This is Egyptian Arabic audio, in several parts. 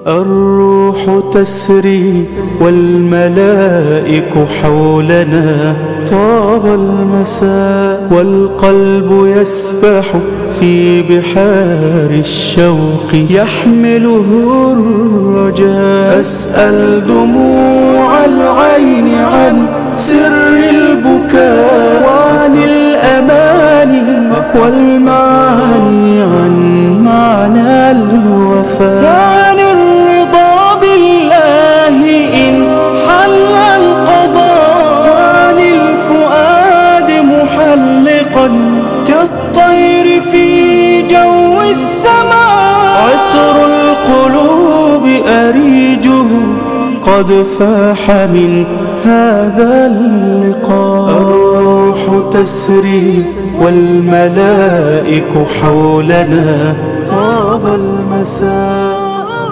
الروح تسري والملائك حولنا طاب المساء والقلب يسبح في بحار الشوق يحمله الرجاء فاسأل دموع العين عن سر البكاء وعن الأماني والمعاني عن معنى الوفاء وعن الرضا بالله إن حل القضاء وعن الفؤاد محلقا كالطير في جو السماء عطر القلوب أريجه قد فاح من هذا اللقاء الروح تسري والملائك حولنا طاب المساء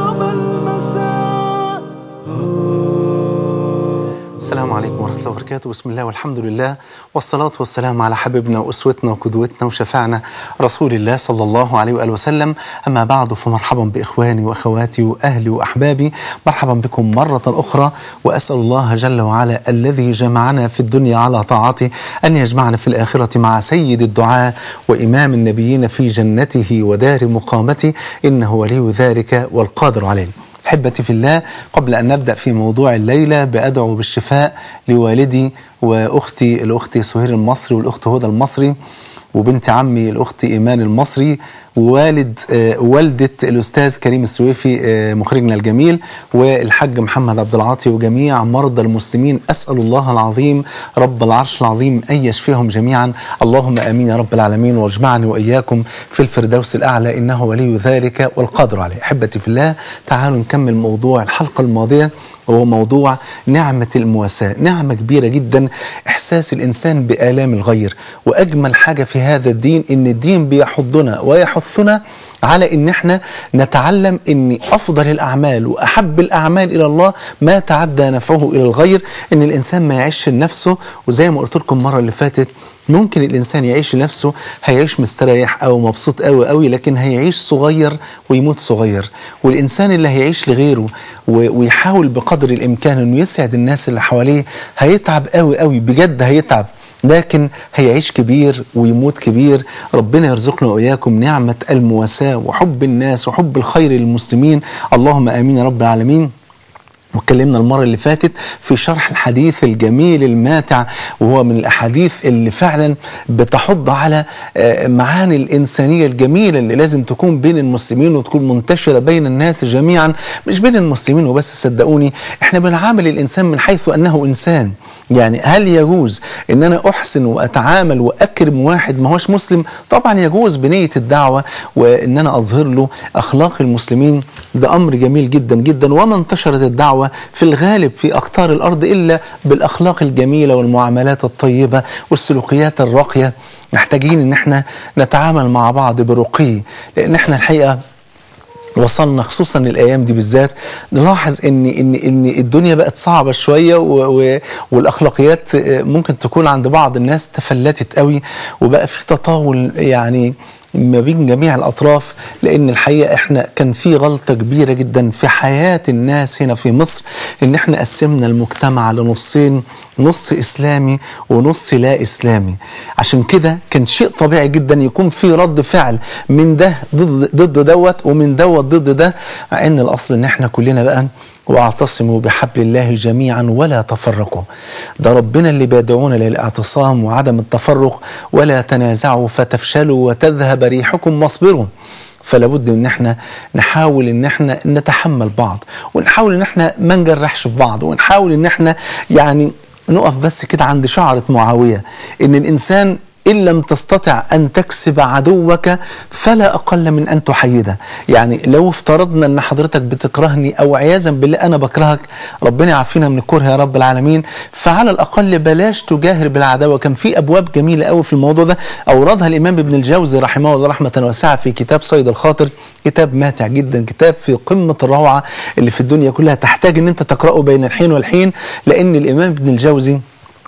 السلام عليكم ورحمة الله وبركاته بسم الله والحمد لله والصلاة والسلام على حبيبنا وأسوتنا وقدوتنا وشفعنا رسول الله صلى الله عليه وآله وسلم أما بعد فمرحبا بإخواني وأخواتي وأهلي وأحبابي مرحبا بكم مرة أخرى وأسأل الله جل وعلا الذي جمعنا في الدنيا على طاعته أن يجمعنا في الآخرة مع سيد الدعاء وإمام النبيين في جنته ودار مقامته إنه ولي ذلك والقادر عليه احبتي في الله قبل ان نبدا في موضوع الليله بادعو بالشفاء لوالدي واختي الاخت سهير المصري والاخت هدى المصري وبنت عمي الاخت ايمان المصري ووالد آه والده الاستاذ كريم السويفي آه مخرجنا الجميل والحاج محمد عبد العاطي وجميع مرضى المسلمين اسال الله العظيم رب العرش العظيم ان يشفيهم جميعا اللهم امين يا رب العالمين واجمعني واياكم في الفردوس الاعلى انه ولي ذلك والقادر عليه احبتي في الله تعالوا نكمل موضوع الحلقه الماضيه وهو موضوع نعمة المواساة نعمة كبيرة جدا إحساس الإنسان بآلام الغير وأجمل حاجة في هذا الدين إن الدين بيحضنا ويحثنا على إن إحنا نتعلم إن أفضل الأعمال وأحب الأعمال إلى الله ما تعدى نفعه إلى الغير إن الإنسان ما يعيش لنفسه وزي ما قلت لكم المرة اللي فاتت ممكن الانسان يعيش لنفسه هيعيش مستريح او مبسوط قوي قوي لكن هيعيش صغير ويموت صغير والانسان اللي هيعيش لغيره ويحاول بقدر الامكان انه يسعد الناس اللي حواليه هيتعب قوي قوي بجد هيتعب لكن هيعيش كبير ويموت كبير ربنا يرزقنا واياكم نعمه المواساه وحب الناس وحب الخير للمسلمين اللهم امين يا رب العالمين واتكلمنا المرة اللي فاتت في شرح الحديث الجميل الماتع وهو من الأحاديث اللي فعلا بتحض على معاني الإنسانية الجميلة اللي لازم تكون بين المسلمين وتكون منتشرة بين الناس جميعا مش بين المسلمين وبس صدقوني احنا بنعامل الإنسان من حيث أنه إنسان يعني هل يجوز ان انا احسن واتعامل واكرم واحد ما هوش مسلم طبعا يجوز بنيه الدعوه وان انا اظهر له اخلاق المسلمين ده امر جميل جدا جدا وما انتشرت الدعوه في الغالب في اقطار الارض الا بالاخلاق الجميله والمعاملات الطيبه والسلوكيات الراقيه محتاجين ان احنا نتعامل مع بعض برقي لان احنا الحقيقه وصلنا خصوصا الايام دي بالذات نلاحظ ان ان ان الدنيا بقت صعبه شويه و و والاخلاقيات ممكن تكون عند بعض الناس تفلتت قوي وبقى في تطاول يعني ما بين جميع الاطراف لان الحقيقه احنا كان في غلطه كبيره جدا في حياه الناس هنا في مصر ان احنا قسمنا المجتمع لنصين نص اسلامي ونص لا اسلامي عشان كده كان شيء طبيعي جدا يكون في رد فعل من ده ضد ضد دوت ومن دوت ضد ده مع ان الاصل ان احنا كلنا بقى واعتصموا بحبل الله جميعا ولا تفرقوا ده ربنا اللي بيدعونا للاعتصام وعدم التفرق ولا تنازعوا فتفشلوا وتذهب ريحكم واصبروا فلا بد ان احنا نحاول ان احنا نتحمل بعض ونحاول ان احنا ما نجرحش في بعض ونحاول ان احنا يعني نقف بس كده عند شعرة معاوية ان الانسان إن لم تستطع أن تكسب عدوك فلا أقل من أن تحيده يعني لو افترضنا أن حضرتك بتكرهني أو عياذا بالله أنا بكرهك ربنا يعافينا من الكره يا رب العالمين فعلى الأقل بلاش تجاهر بالعداوة كان في أبواب جميلة قوي في الموضوع ده أوردها الإمام ابن الجوزي رحمه الله رحمة واسعة في كتاب صيد الخاطر كتاب ماتع جدا كتاب في قمة الروعة اللي في الدنيا كلها تحتاج أن أنت تقرأه بين الحين والحين لأن الإمام ابن الجوزي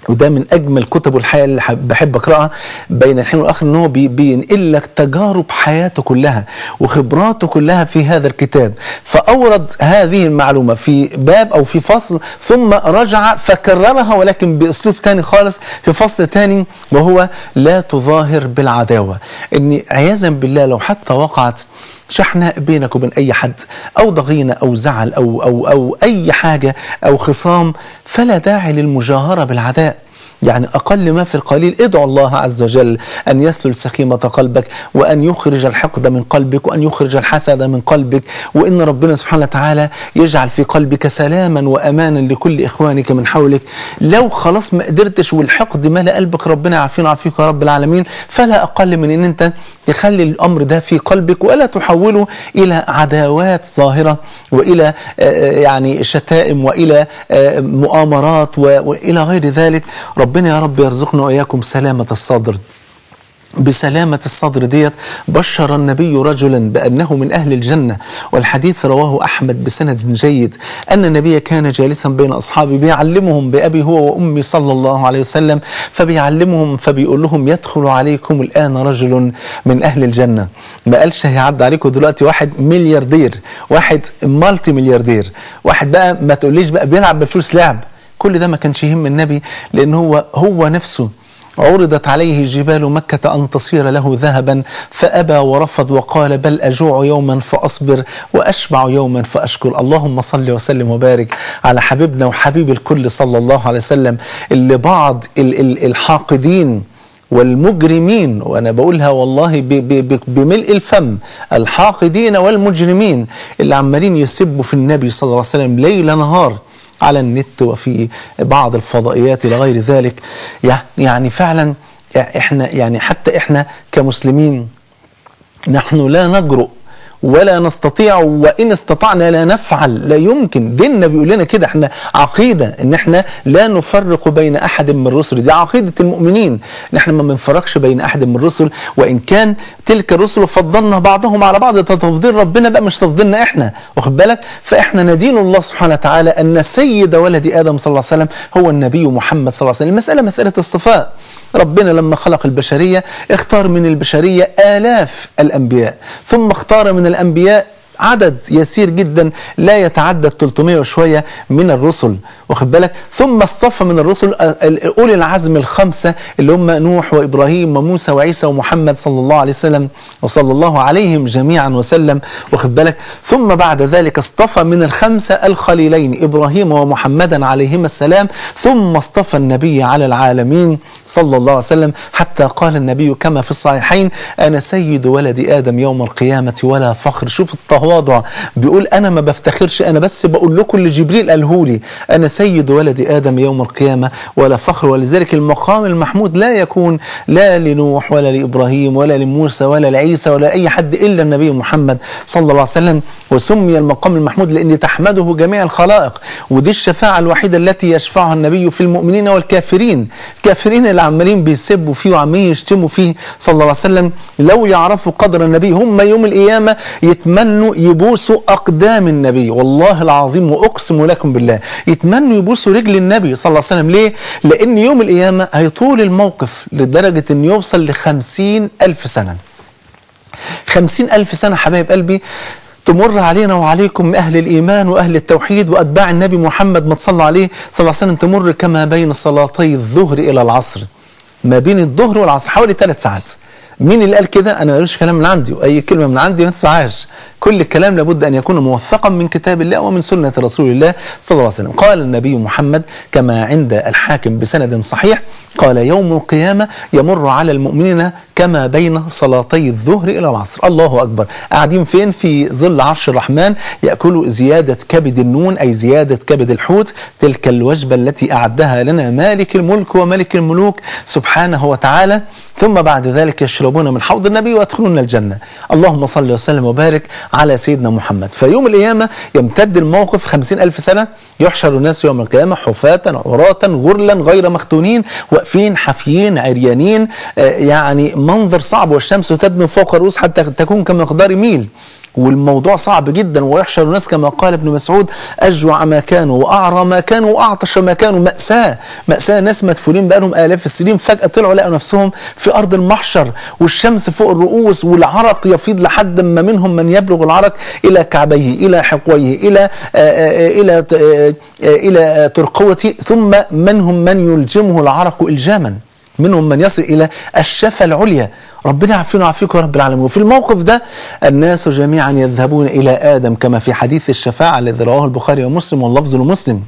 وده من اجمل كتب الحياه اللي حب- بحب اقراها بين الحين والاخر ان هو بي- بينقل لك تجارب حياته كلها وخبراته كلها في هذا الكتاب فاورد هذه المعلومه في باب او في فصل ثم رجع فكررها ولكن باسلوب تاني خالص في فصل تاني وهو لا تظاهر بالعداوه ان عياذا بالله لو حتى وقعت شحناء بينك وبين اي حد او ضغينه او زعل او او او اي حاجه او خصام فلا داعي للمجاهره بالعداء يعني أقل ما في القليل ادعو الله عز وجل أن يسلل سخيمة قلبك وأن يخرج الحقد من قلبك وأن يخرج الحسد من قلبك وإن ربنا سبحانه وتعالى يجعل في قلبك سلاما وأمانا لكل إخوانك من حولك لو خلاص ما قدرتش والحقد ملأ قلبك ربنا يعافينا ويعافيك يا رب العالمين فلا أقل من أن أنت تخلي الأمر ده في قلبك ولا تحوله إلى عداوات ظاهرة وإلى آه، يعني شتائم وإلى آه، مؤامرات و- وإلى غير ذلك ربنا يا رب يرزقنا وإياكم سلامة الصدر بسلامة الصدر ديت بشر النبي رجلا بأنه من أهل الجنة والحديث رواه أحمد بسند جيد أن النبي كان جالسا بين أصحابه بيعلمهم بأبي هو وأمي صلى الله عليه وسلم فبيعلمهم فبيقول لهم يدخل عليكم الآن رجل من أهل الجنة ما قالش هيعدي عليكم دلوقتي واحد ملياردير واحد مالتي ملياردير واحد بقى ما تقوليش بقى بيلعب بفلوس لعب كل ده ما كانش يهم النبي لأن هو هو نفسه عرضت عليه جبال مكة أن تصير له ذهبا فأبى ورفض وقال بل أجوع يوما فأصبر وأشبع يوما فأشكر اللهم صل وسلم وبارك على حبيبنا وحبيب الكل صلى الله عليه وسلم اللي بعض ال- ال- الحاقدين والمجرمين وانا بقولها والله ب- ب- ب- بملء الفم الحاقدين والمجرمين اللي عمالين يسبوا في النبي صلى الله عليه وسلم ليل نهار على النت وفي بعض الفضائيات الى غير ذلك يعني يعني فعلا احنا يعني حتى احنا كمسلمين نحن لا نجرؤ ولا نستطيع وان استطعنا لا نفعل لا يمكن ديننا بيقول لنا كده احنا عقيده ان احنا لا نفرق بين احد من الرسل دي عقيده المؤمنين ان احنا ما بنفرقش بين احد من الرسل وان كان تلك الرسل فضلنا بعضهم على بعض ده تفضيل ربنا بقى مش تفضيلنا احنا واخد بالك فاحنا ندين الله سبحانه وتعالى ان سيد ولد ادم صلى الله عليه وسلم هو النبي محمد صلى الله عليه وسلم المساله مساله اصطفاء ربنا لما خلق البشريه اختار من البشريه الاف الانبياء ثم اختار من الانبياء عدد يسير جدا لا يتعدى 300 وشويه من الرسل واخد بالك ثم اصطفى من الرسل اولي العزم الخمسه اللي هم نوح وابراهيم وموسى وعيسى ومحمد صلى الله عليه وسلم وصلى الله عليهم جميعا وسلم واخد بالك ثم بعد ذلك اصطفى من الخمسه الخليلين ابراهيم ومحمدا عليهما السلام ثم اصطفى النبي على العالمين صلى الله عليه وسلم حتى قال النبي كما في الصحيحين انا سيد ولد ادم يوم القيامه ولا فخر شوف التواضع بيقول انا ما بفتخرش انا بس بقول لكم اللي جبريل قاله لي انا سيد ولد ادم يوم القيامه ولا فخر ولذلك المقام المحمود لا يكون لا لنوح ولا لابراهيم ولا لموسى ولا لعيسى ولا اي حد الا النبي محمد صلى الله عليه وسلم وسمي المقام المحمود لان تحمده جميع الخلائق ودي الشفاعه الوحيده التي يشفعها النبي في المؤمنين والكافرين الكافرين اللي عمالين بيسبوا فيه وعمالين يشتموا فيه صلى الله عليه وسلم لو يعرفوا قدر النبي هم يوم القيامه يتمنوا يبوسوا اقدام النبي والله العظيم واقسم لكم بالله يتمنوا يبوسوا رجل النبي صلى الله عليه وسلم ليه؟ لان يوم القيامه هيطول الموقف لدرجه ان يوصل لخمسين الف سنه خمسين ألف سنة حبايب قلبي تمر علينا وعليكم أهل الإيمان وأهل التوحيد وأتباع النبي محمد ما تصلى عليه صلى الله عليه وسلم تمر كما بين صلاتي الظهر إلى العصر ما بين الظهر والعصر حوالي ثلاث ساعات مين اللي قال كده انا مالوش كلام من عندي واي كلمه من عندي ما تسمعهاش كل الكلام لابد ان يكون موثقا من كتاب الله ومن سنه رسول الله صلى الله عليه وسلم قال النبي محمد كما عند الحاكم بسند صحيح قال يوم القيامه يمر على المؤمنين كما بين صلاتي الظهر الى العصر الله اكبر قاعدين فين في ظل عرش الرحمن ياكلوا زياده كبد النون اي زياده كبد الحوت تلك الوجبه التي اعدها لنا مالك الملك وملك الملوك سبحانه وتعالى ثم بعد ذلك يشربون من حوض النبي ويدخلون الجنة اللهم صل وسلم وبارك على سيدنا محمد فيوم القيامة يمتد الموقف خمسين ألف سنة يحشر الناس يوم القيامة حفاة عراة غرلا غير مختونين واقفين حافيين عريانين آه يعني منظر صعب والشمس تدنو فوق الرؤوس حتى تكون كمقدار ميل والموضوع صعب جدا ويحشر الناس كما قال ابن مسعود اجوع ما كانوا واعرى ما كانوا واعطش ما كانوا ماساه ماساه ناس مدفونين بقالهم الاف السنين فجاه طلعوا لقوا نفسهم في ارض المحشر والشمس فوق الرؤوس والعرق يفيض لحد ما منهم من يبلغ العرق الى كعبيه الى حقويه الى آآ آآ الى آآ الى ترقوته ثم منهم من يلجمه العرق الجاما منهم من يصل الى الشفه العليا ربنا يعافينا ويعافيكم يا رب العالمين وفي الموقف ده الناس جميعا يذهبون الى ادم كما في حديث الشفاعه الذي رواه البخاري ومسلم واللفظ لمسلم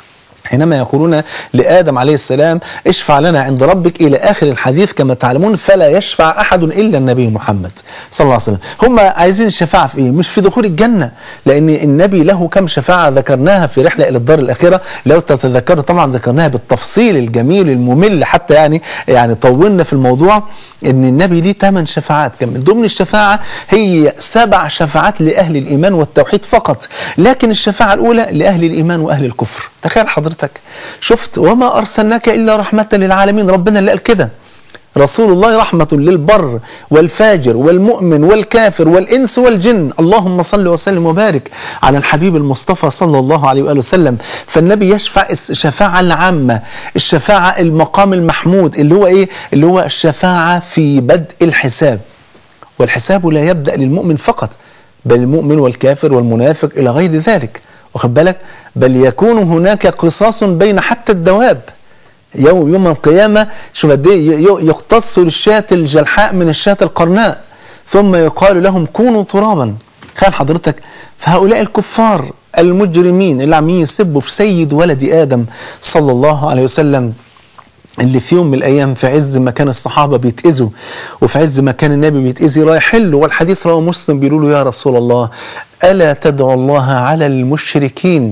حينما يقولون لآدم عليه السلام اشفع لنا عند ربك إلى آخر الحديث كما تعلمون فلا يشفع أحد إلا النبي محمد صلى الله عليه وسلم هم عايزين الشفاعة في إيه؟ مش في دخول الجنة لأن النبي له كم شفاعة ذكرناها في رحلة إلى الدار الآخرة لو تتذكروا طبعا ذكرناها بالتفصيل الجميل الممل حتى يعني يعني طولنا في الموضوع ان النبي ليه ثمان شفاعات كان من ضمن الشفاعه هي سبع شفاعات لاهل الايمان والتوحيد فقط لكن الشفاعه الاولى لاهل الايمان واهل الكفر تخيل حضرتك شفت وما ارسلناك الا رحمه للعالمين ربنا اللي قال كده رسول الله رحمة للبر والفاجر والمؤمن والكافر والإنس والجن اللهم صل وسلم وبارك على الحبيب المصطفى صلى الله عليه وآله وسلم فالنبي يشفع الشفاعة العامة الشفاعة المقام المحمود اللي هو إيه اللي هو الشفاعة في بدء الحساب والحساب لا يبدأ للمؤمن فقط بل المؤمن والكافر والمنافق إلى غير ذلك واخد بالك بل يكون هناك قصاص بين حتى الدواب يوم يوم القيامة شوف قد ايه يقتص للشاة الجلحاء من الشاة القرناء ثم يقال لهم كونوا ترابا تخيل حضرتك فهؤلاء الكفار المجرمين اللي عمالين يسبوا في سيد ولد آدم صلى الله عليه وسلم اللي في يوم من الايام في عز ما كان الصحابه بيتاذوا وفي عز ما كان النبي بيتاذي رايح له والحديث رواه مسلم بيقولوا له يا رسول الله الا تدعو الله على المشركين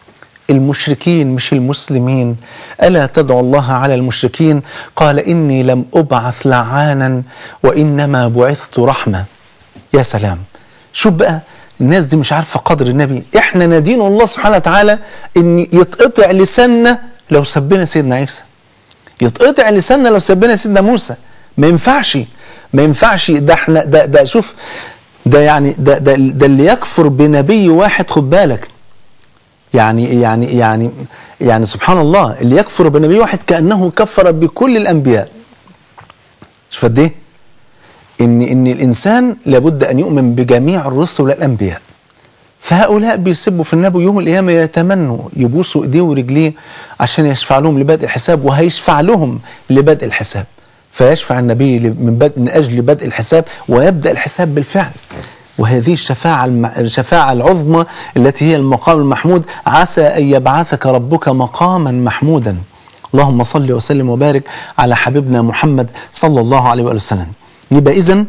المشركين مش المسلمين الا تدعو الله على المشركين قال اني لم ابعث لعانا وانما بعثت رحمه يا سلام شوف بقى الناس دي مش عارفه قدر النبي احنا نادين الله سبحانه وتعالى ان يتقطع لساننا لو سبنا سيدنا عيسى يتقطع لساننا لو سبنا سيدنا موسى ما ينفعش ما ينفعش ده احنا ده ده شوف ده يعني ده ده, ده اللي يكفر بنبي واحد خد بالك يعني يعني يعني يعني سبحان الله اللي يكفر بنبي واحد كانه كفر بكل الانبياء شوف قد ايه ان ان الانسان لابد ان يؤمن بجميع الرسل والانبياء فهؤلاء بيسبوا في النبي يوم القيامه يتمنوا يبوسوا ايديه ورجليه عشان يشفع لهم لبدء الحساب وهيشفع لهم لبدء الحساب فيشفع النبي من, بدء من اجل بدء الحساب ويبدا الحساب بالفعل وهذه الشفاعة الشفاعة العظمى التي هي المقام المحمود عسى أن يبعثك ربك مقاما محمودا اللهم صل وسلم وبارك على حبيبنا محمد صلى الله عليه وآله وسلم يبقى إذا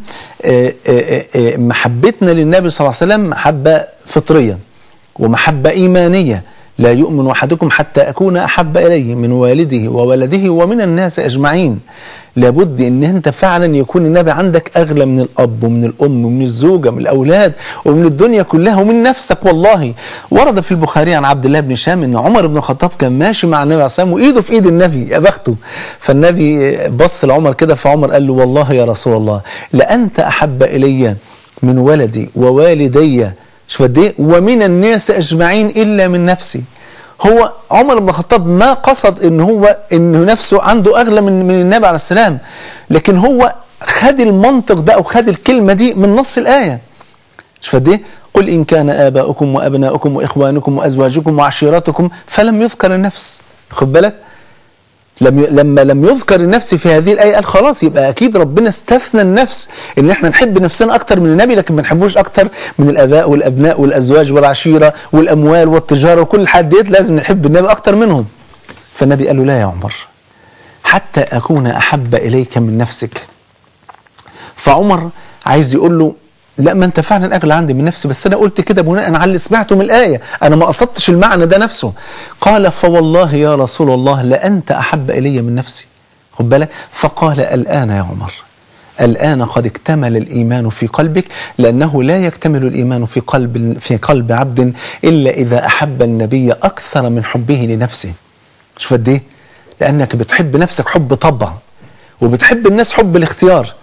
محبتنا للنبي صلى الله عليه وسلم محبة فطرية ومحبة إيمانية لا يؤمن أحدكم حتى أكون أحب إليه من والده وولده ومن الناس أجمعين لابد ان انت فعلا يكون النبي عندك اغلى من الاب ومن الام ومن الزوجه ومن الاولاد ومن الدنيا كلها ومن نفسك والله ورد في البخاري عن عبد الله بن شام ان عمر بن الخطاب كان ماشي مع النبي عليه الصلاه والسلام وايده في ايد النبي يا بخته فالنبي بص لعمر كده فعمر قال له والله يا رسول الله لانت احب الي من ولدي ووالدي شوف قد ايه ومن الناس اجمعين الا من نفسي هو عمر بن الخطاب ما قصد ان هو انه نفسه عنده اغلى من من النبي عليه السلام لكن هو خد المنطق ده او خد الكلمه دي من نص الايه شوف قد ايه قل ان كان اباؤكم وابناؤكم واخوانكم وازواجكم وعشيرتكم فلم يذكر النفس خد بالك لم ي... لما لم يذكر النفس في هذه الايه قال خلاص يبقى اكيد ربنا استثنى النفس ان احنا نحب نفسنا اكتر من النبي لكن ما نحبوش اكتر من الاباء والابناء والازواج والعشيره والاموال والتجاره وكل حد ديت لازم نحب النبي اكتر منهم فالنبي قال له لا يا عمر حتى اكون احب اليك من نفسك فعمر عايز يقول له لا ما انت فعلا اغلى عندي من نفسي بس انا قلت كده بناء على اللي سمعته من الايه انا ما قصدتش المعنى ده نفسه قال فوالله يا رسول الله لانت احب الي من نفسي خد بالك فقال الان يا عمر الآن قد اكتمل الإيمان في قلبك لأنه لا يكتمل الإيمان في قلب في قلب عبد إلا إذا أحب النبي أكثر من حبه لنفسه شوف قد إيه؟ لأنك بتحب نفسك حب طبع وبتحب الناس حب الاختيار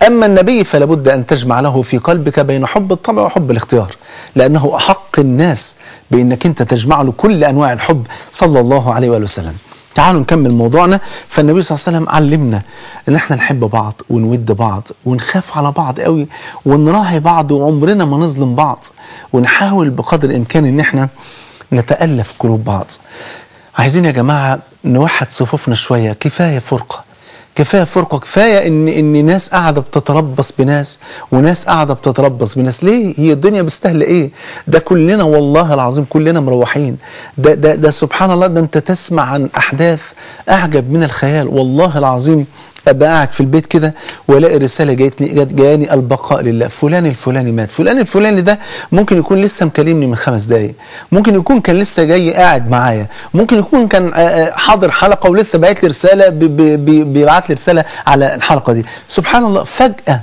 أما النبي فلا بد أن تجمع له في قلبك بين حب الطبع وحب الاختيار لأنه أحق الناس بأنك أنت تجمع له كل أنواع الحب صلى الله عليه وآله وسلم تعالوا نكمل موضوعنا فالنبي صلى الله عليه وسلم علمنا ان احنا نحب بعض ونود بعض ونخاف على بعض قوي ونراعي بعض وعمرنا ما نظلم بعض ونحاول بقدر الامكان ان احنا نتالف قلوب بعض عايزين يا جماعه نوحد صفوفنا شويه كفايه فرقه كفايه فرقه كفايه ان ان ناس قاعده بتتربص بناس وناس قاعده بتتربص بناس ليه هي الدنيا مستاهله ايه ده كلنا والله العظيم كلنا مروحين ده ده ده سبحان الله ده انت تسمع عن احداث اعجب من الخيال والله العظيم ابقى قاعد في البيت كده والاقي رساله جايتني جات جاني البقاء لله فلان الفلاني مات فلان الفلاني ده ممكن يكون لسه مكلمني من خمس دقايق ممكن يكون كان لسه جاي قاعد معايا ممكن يكون كان آه، آه، حاضر حلقه ولسه باعت لي رساله ب- ب- ب- بيبعت لي رساله على الحلقه دي سبحان الله فجاه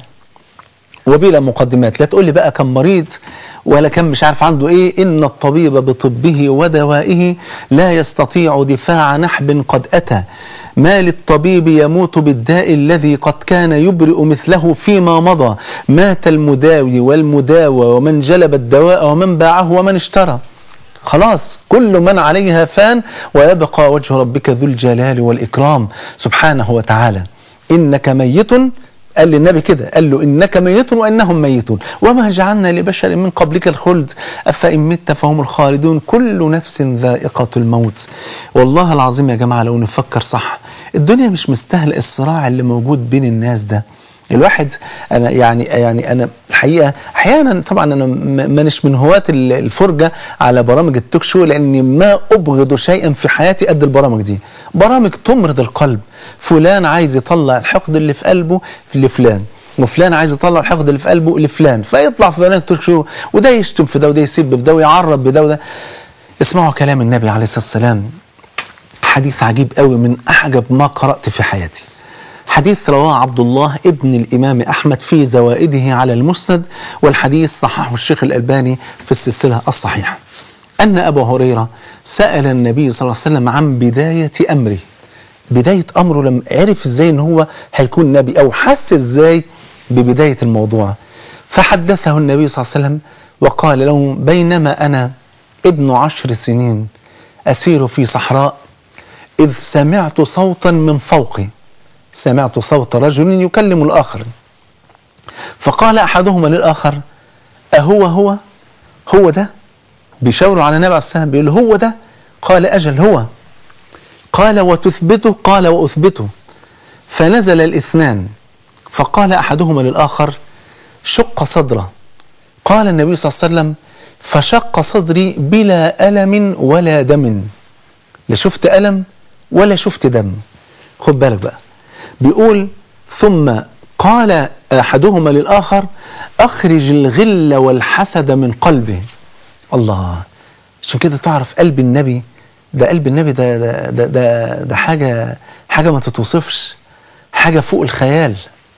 وبلا مقدمات لا تقول لي بقى كم مريض ولا كم مش عارف عنده ايه ان الطبيب بطبه ودوائه لا يستطيع دفاع نحب قد اتى ما للطبيب يموت بالداء الذي قد كان يبرئ مثله فيما مضى مات المداوي والمداوى ومن جلب الدواء ومن باعه ومن اشترى خلاص كل من عليها فان ويبقى وجه ربك ذو الجلال والإكرام سبحانه وتعالى إنك ميت قال للنبي كده قال له إنك ميت وإنهم ميتون وما جعلنا لبشر من قبلك الخلد أفإن مت فهم الخالدون كل نفس ذائقة الموت والله العظيم يا جماعة لو نفكر صح الدنيا مش مستاهلة الصراع اللي موجود بين الناس ده الواحد انا يعني يعني انا الحقيقه احيانا طبعا انا م- مانيش من هواة ال- الفرجه على برامج التوك شو لاني ما ابغض شيئا في حياتي قد البرامج دي برامج تمرض القلب فلان عايز يطلع الحقد اللي في قلبه لفلان وفلان عايز يطلع الحقد اللي في قلبه لفلان فيطلع في برنامج توك شو وده يشتم في ده وده يسب في ده ويعرب بده وده اسمعوا كلام النبي عليه الصلاه والسلام حديث عجيب قوي من اعجب ما قرات في حياتي حديث رواه عبد الله ابن الامام احمد في زوائده على المسند والحديث صححه الشيخ الالباني في السلسله الصحيحه ان ابا هريره سال النبي صلى الله عليه وسلم عن بدايه امره بدايه امره لما عرف ازاي ان هو هيكون نبي او حس ازاي ببدايه الموضوع فحدثه النبي صلى الله عليه وسلم وقال له بينما انا ابن عشر سنين اسير في صحراء إذ سمعت صوتا من فوقي سمعت صوت رجل يكلم الآخر فقال أحدهما للآخر أهو هو هو ده بيشاوروا على النبي عليه السلام بيقول له هو ده قال أجل هو قال وتثبته قال وأثبته فنزل الاثنان فقال أحدهما للآخر شق صدره قال النبي صلى الله عليه وسلم فشق صدري بلا ألم ولا دم لا شفت ألم ولا شفت دم خد بالك بقى بيقول ثم قال أحدهما للآخر أخرج الغل والحسد من قلبه الله عشان كده تعرف قلب النبي ده قلب النبي ده ده ده, ده, ده حاجة حاجة ما تتوصفش حاجة فوق الخيال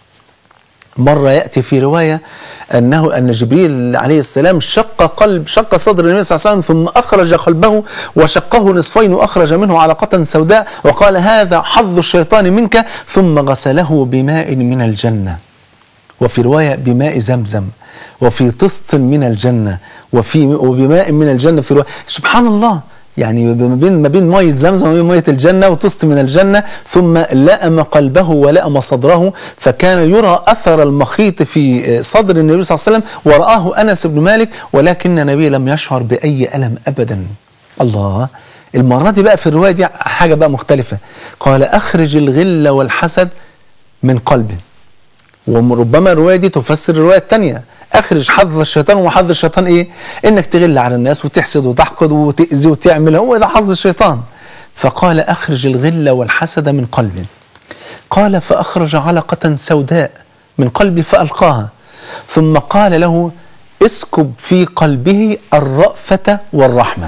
مرة يأتي في رواية أنه أن جبريل عليه السلام شق قلب شق صدر النبي صلى الله عليه وسلم ثم أخرج قلبه وشقه نصفين وأخرج منه علقة سوداء وقال هذا حظ الشيطان منك ثم غسله بماء من الجنة وفي رواية بماء زمزم وفي طست من الجنة وفي وبماء من الجنة في رواية سبحان الله يعني ما بين ما بين ميه زمزم وما بين ميه الجنه وطست من الجنه ثم لأم قلبه ولأم صدره فكان يرى اثر المخيط في صدر النبي صلى الله عليه وسلم ورآه انس بن مالك ولكن النبي لم يشعر باي الم ابدا. الله المره دي بقى في الروايه دي حاجه بقى مختلفه قال اخرج الغل والحسد من قلبه وربما الروايه دي تفسر الروايه الثانيه اخرج حظ الشيطان وحظ الشيطان ايه انك تغل على الناس وتحسد وتحقد وتاذي وتعمل هو ده حظ الشيطان فقال اخرج الغل والحسد من قلبي قال فاخرج علقه سوداء من قلبي فالقاها ثم قال له اسكب في قلبه الرأفة والرحمة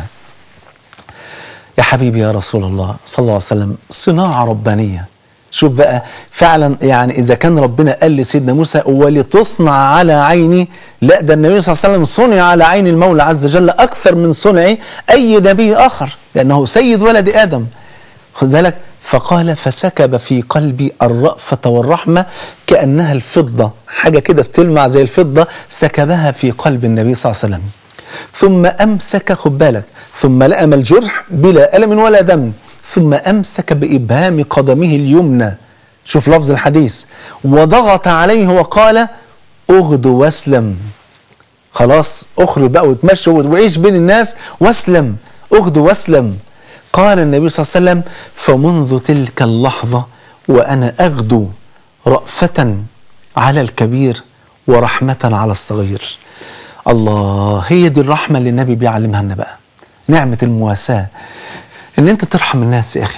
يا حبيبي يا رسول الله صلى الله عليه وسلم صناعة ربانية شوف بقى فعلا يعني اذا كان ربنا قال لسيدنا موسى ولتصنع على عيني لا ده النبي صلى الله عليه وسلم صنع على عين المولى عز وجل اكثر من صنع اي نبي اخر لانه سيد ولد ادم خد بالك فقال فسكب في قلبي الرأفة والرحمة كأنها الفضة حاجة كده بتلمع زي الفضة سكبها في قلب النبي صلى الله عليه وسلم ثم أمسك خد بالك ثم لأم الجرح بلا ألم ولا دم ثم أمسك بإبهام قدمه اليمنى شوف لفظ الحديث وضغط عليه وقال اغدو واسلم خلاص اخرج بقى وتمشي وعيش بين الناس واسلم اغدو واسلم قال النبي صلى الله عليه وسلم فمنذ تلك اللحظة وأنا أغدو رأفة على الكبير ورحمة على الصغير الله هي دي الرحمة اللي النبي بيعلمها لنا بقى نعمة المواساة ان انت ترحم الناس يا اخي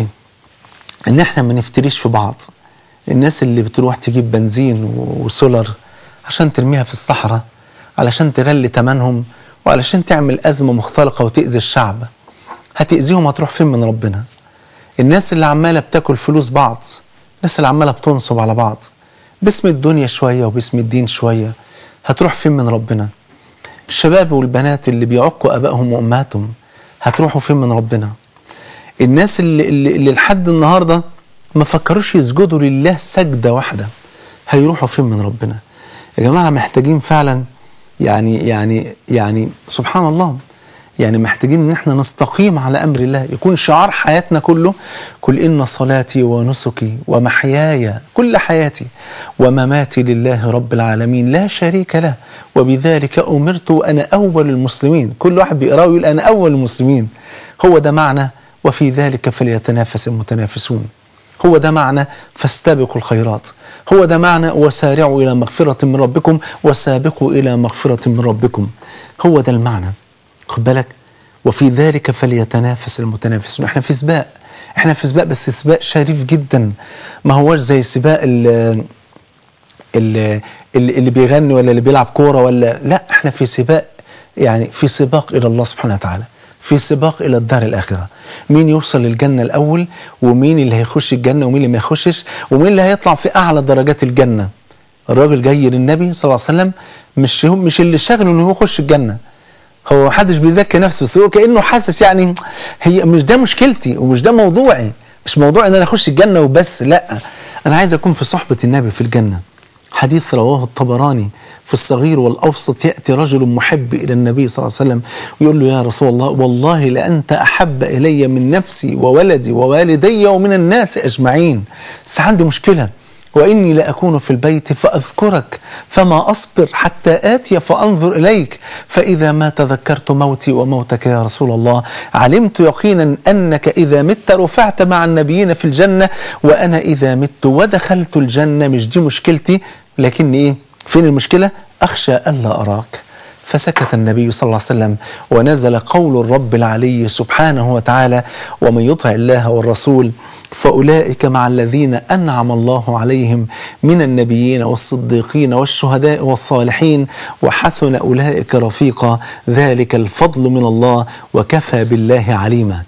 ان احنا ما نفتريش في بعض الناس اللي بتروح تجيب بنزين وسولر عشان ترميها في الصحراء علشان تغلي تمنهم وعلشان تعمل أزمة مختلقة وتأذي الشعب هتأذيهم هتروح فين من ربنا الناس اللي عمالة بتاكل فلوس بعض الناس اللي عمالة بتنصب على بعض باسم الدنيا شوية وباسم الدين شوية هتروح فين من ربنا الشباب والبنات اللي بيعقوا أبائهم وأمهاتهم هتروحوا فين من ربنا الناس اللي, اللي, اللي لحد النهاردة ما فكروش يسجدوا لله سجدة واحدة هيروحوا فين من ربنا يا جماعة محتاجين فعلا يعني يعني يعني سبحان الله يعني محتاجين ان احنا نستقيم على امر الله يكون شعار حياتنا كله قل ان صلاتي ونسكي ومحياي كل حياتي ومماتي لله رب العالمين لا شريك له وبذلك امرت وانا اول المسلمين كل واحد بيقراه يقول انا اول المسلمين هو ده معنى وفي ذلك فليتنافس المتنافسون هو ده معنى فاستبقوا الخيرات هو ده معنى وسارعوا إلى مغفرة من ربكم وسابقوا إلى مغفرة من ربكم هو ده المعنى خد بالك وفي ذلك فليتنافس المتنافسون احنا في سباق احنا في سباق بس سباق شريف جدا ما هوش زي سباق اللي, اللي, اللي بيغني ولا اللي بيلعب كورة ولا لا احنا في سباق يعني في سباق إلى الله سبحانه وتعالى في سباق الى الدار الاخره مين يوصل للجنه الاول ومين اللي هيخش الجنه ومين اللي ما يخشش ومين اللي هيطلع في اعلى درجات الجنه الراجل جاي للنبي صلى الله عليه وسلم مش هو مش اللي شغله ان هو يخش الجنه هو محدش بيزكي نفسه بس هو كانه حاسس يعني هي مش ده مشكلتي ومش ده موضوعي مش موضوع ان انا اخش الجنه وبس لا انا عايز اكون في صحبه النبي في الجنه حديث رواه الطبراني في الصغير والأوسط يأتي رجل محب إلى النبي صلى الله عليه وسلم ويقول له يا رسول الله والله لأنت أحب إلي من نفسي وولدي ووالدي ومن الناس أجمعين بس عندي مشكلة وإني لأكون في البيت فأذكرك فما أصبر حتى آتي فأنظر إليك فإذا ما تذكرت موتي وموتك يا رسول الله علمت يقينا أنك إذا مت رفعت مع النبيين في الجنة وأنا إذا مت ودخلت الجنة مش دي مشكلتي لكن إيه فين المشكلة أخشى ألا أراك فسكت النبي صلى الله عليه وسلم ونزل قول الرب العلي سبحانه وتعالى ومن يطع الله والرسول فأولئك مع الذين أنعم الله عليهم من النبيين والصديقين والشهداء والصالحين وحسن أولئك رفيقا ذلك الفضل من الله وكفى بالله عليما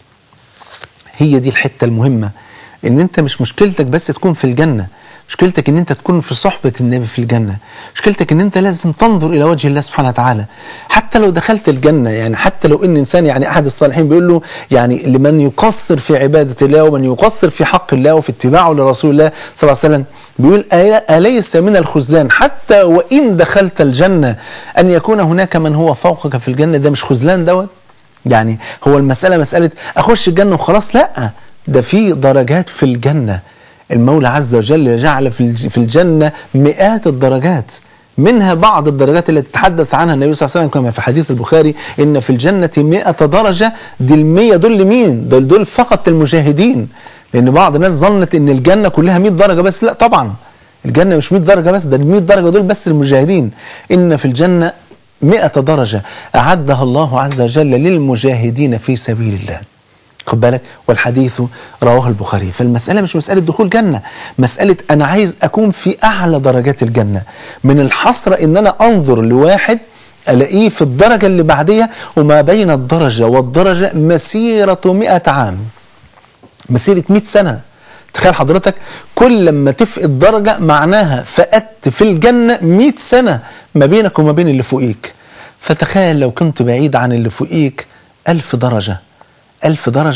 هي دي الحتة المهمة ان انت مش مشكلتك بس تكون في الجنه مشكلتك ان انت تكون في صحبة النبي في الجنة مشكلتك ان انت لازم تنظر الى وجه الله سبحانه وتعالى حتى لو دخلت الجنة يعني حتى لو ان انسان يعني احد الصالحين بيقول له يعني لمن يقصر في عبادة الله ومن يقصر في حق الله وفي اتباعه لرسول الله صلى الله عليه وسلم بيقول أليس من الخذلان حتى وإن دخلت الجنة أن يكون هناك من هو فوقك في الجنة ده مش خذلان دوت يعني هو المسألة مسألة أخش الجنة وخلاص لا ده في درجات في الجنة المولى عز وجل جعل في الجنة مئات الدرجات منها بعض الدرجات التي تحدث عنها النبي صلى الله عليه وسلم كما في حديث البخاري إن في الجنة مئة درجة دي المية دول لمين دول دول فقط المجاهدين لأن بعض الناس ظنت إن الجنة كلها 100 درجة بس لا طبعا الجنة مش 100 درجة بس ده ال 100 درجة دول بس المجاهدين إن في الجنة 100 درجة أعدها الله عز وجل للمجاهدين في سبيل الله خد بالك والحديث رواه البخاري فالمسألة مش مسألة دخول جنة مسألة أنا عايز أكون في أعلى درجات الجنة من الحسرة إن أنا أنظر لواحد ألاقيه في الدرجة اللي بعديها وما بين الدرجة والدرجة مسيرة مئة عام مسيرة مئة سنة تخيل حضرتك كل لما تفقد درجة معناها فقدت في الجنة مئة سنة ما بينك وما بين اللي فوقيك فتخيل لو كنت بعيد عن اللي فوقيك ألف درجة ألف درجة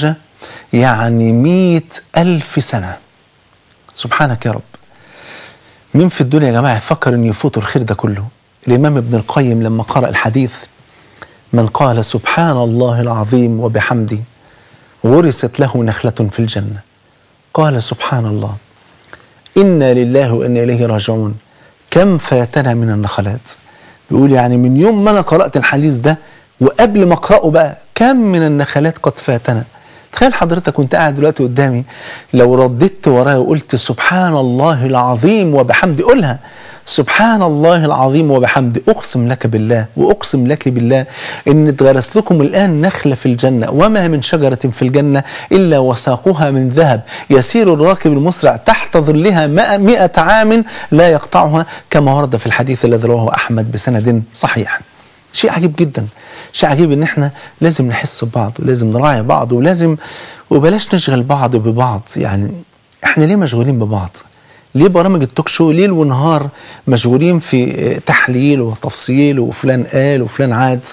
يعني مئة ألف سنة سبحانك يا رب مين في الدنيا يا جماعة يفكر أن يفوت الخير ده كله الإمام ابن القيم لما قرأ الحديث من قال سبحان الله العظيم وبحمده ورثت له نخلة في الجنة قال سبحان الله إنا لله وإنا إليه راجعون كم فاتنا من النخلات بيقول يعني من يوم ما أنا قرأت الحديث ده وقبل ما أقرأه بقى كم من النخلات قد فاتنا تخيل حضرتك كنت قاعد دلوقتي قدامي لو رددت ورايا وقلت سبحان الله العظيم وبحمده قولها سبحان الله العظيم وبحمده اقسم لك بالله واقسم لك بالله ان اتغرس لكم الان نخله في الجنه وما من شجره في الجنه الا وساقها من ذهب يسير الراكب المسرع تحت ظلها مئة عام لا يقطعها كما ورد في الحديث الذي رواه احمد بسند صحيح شيء عجيب جدا شيء عجيب ان احنا لازم نحس ببعض ولازم نراعي بعض ولازم وبلاش نشغل بعض ببعض يعني احنا ليه مشغولين ببعض ليه برامج التوك شو ليل ونهار مشغولين في تحليل وتفصيل وفلان قال وفلان عاد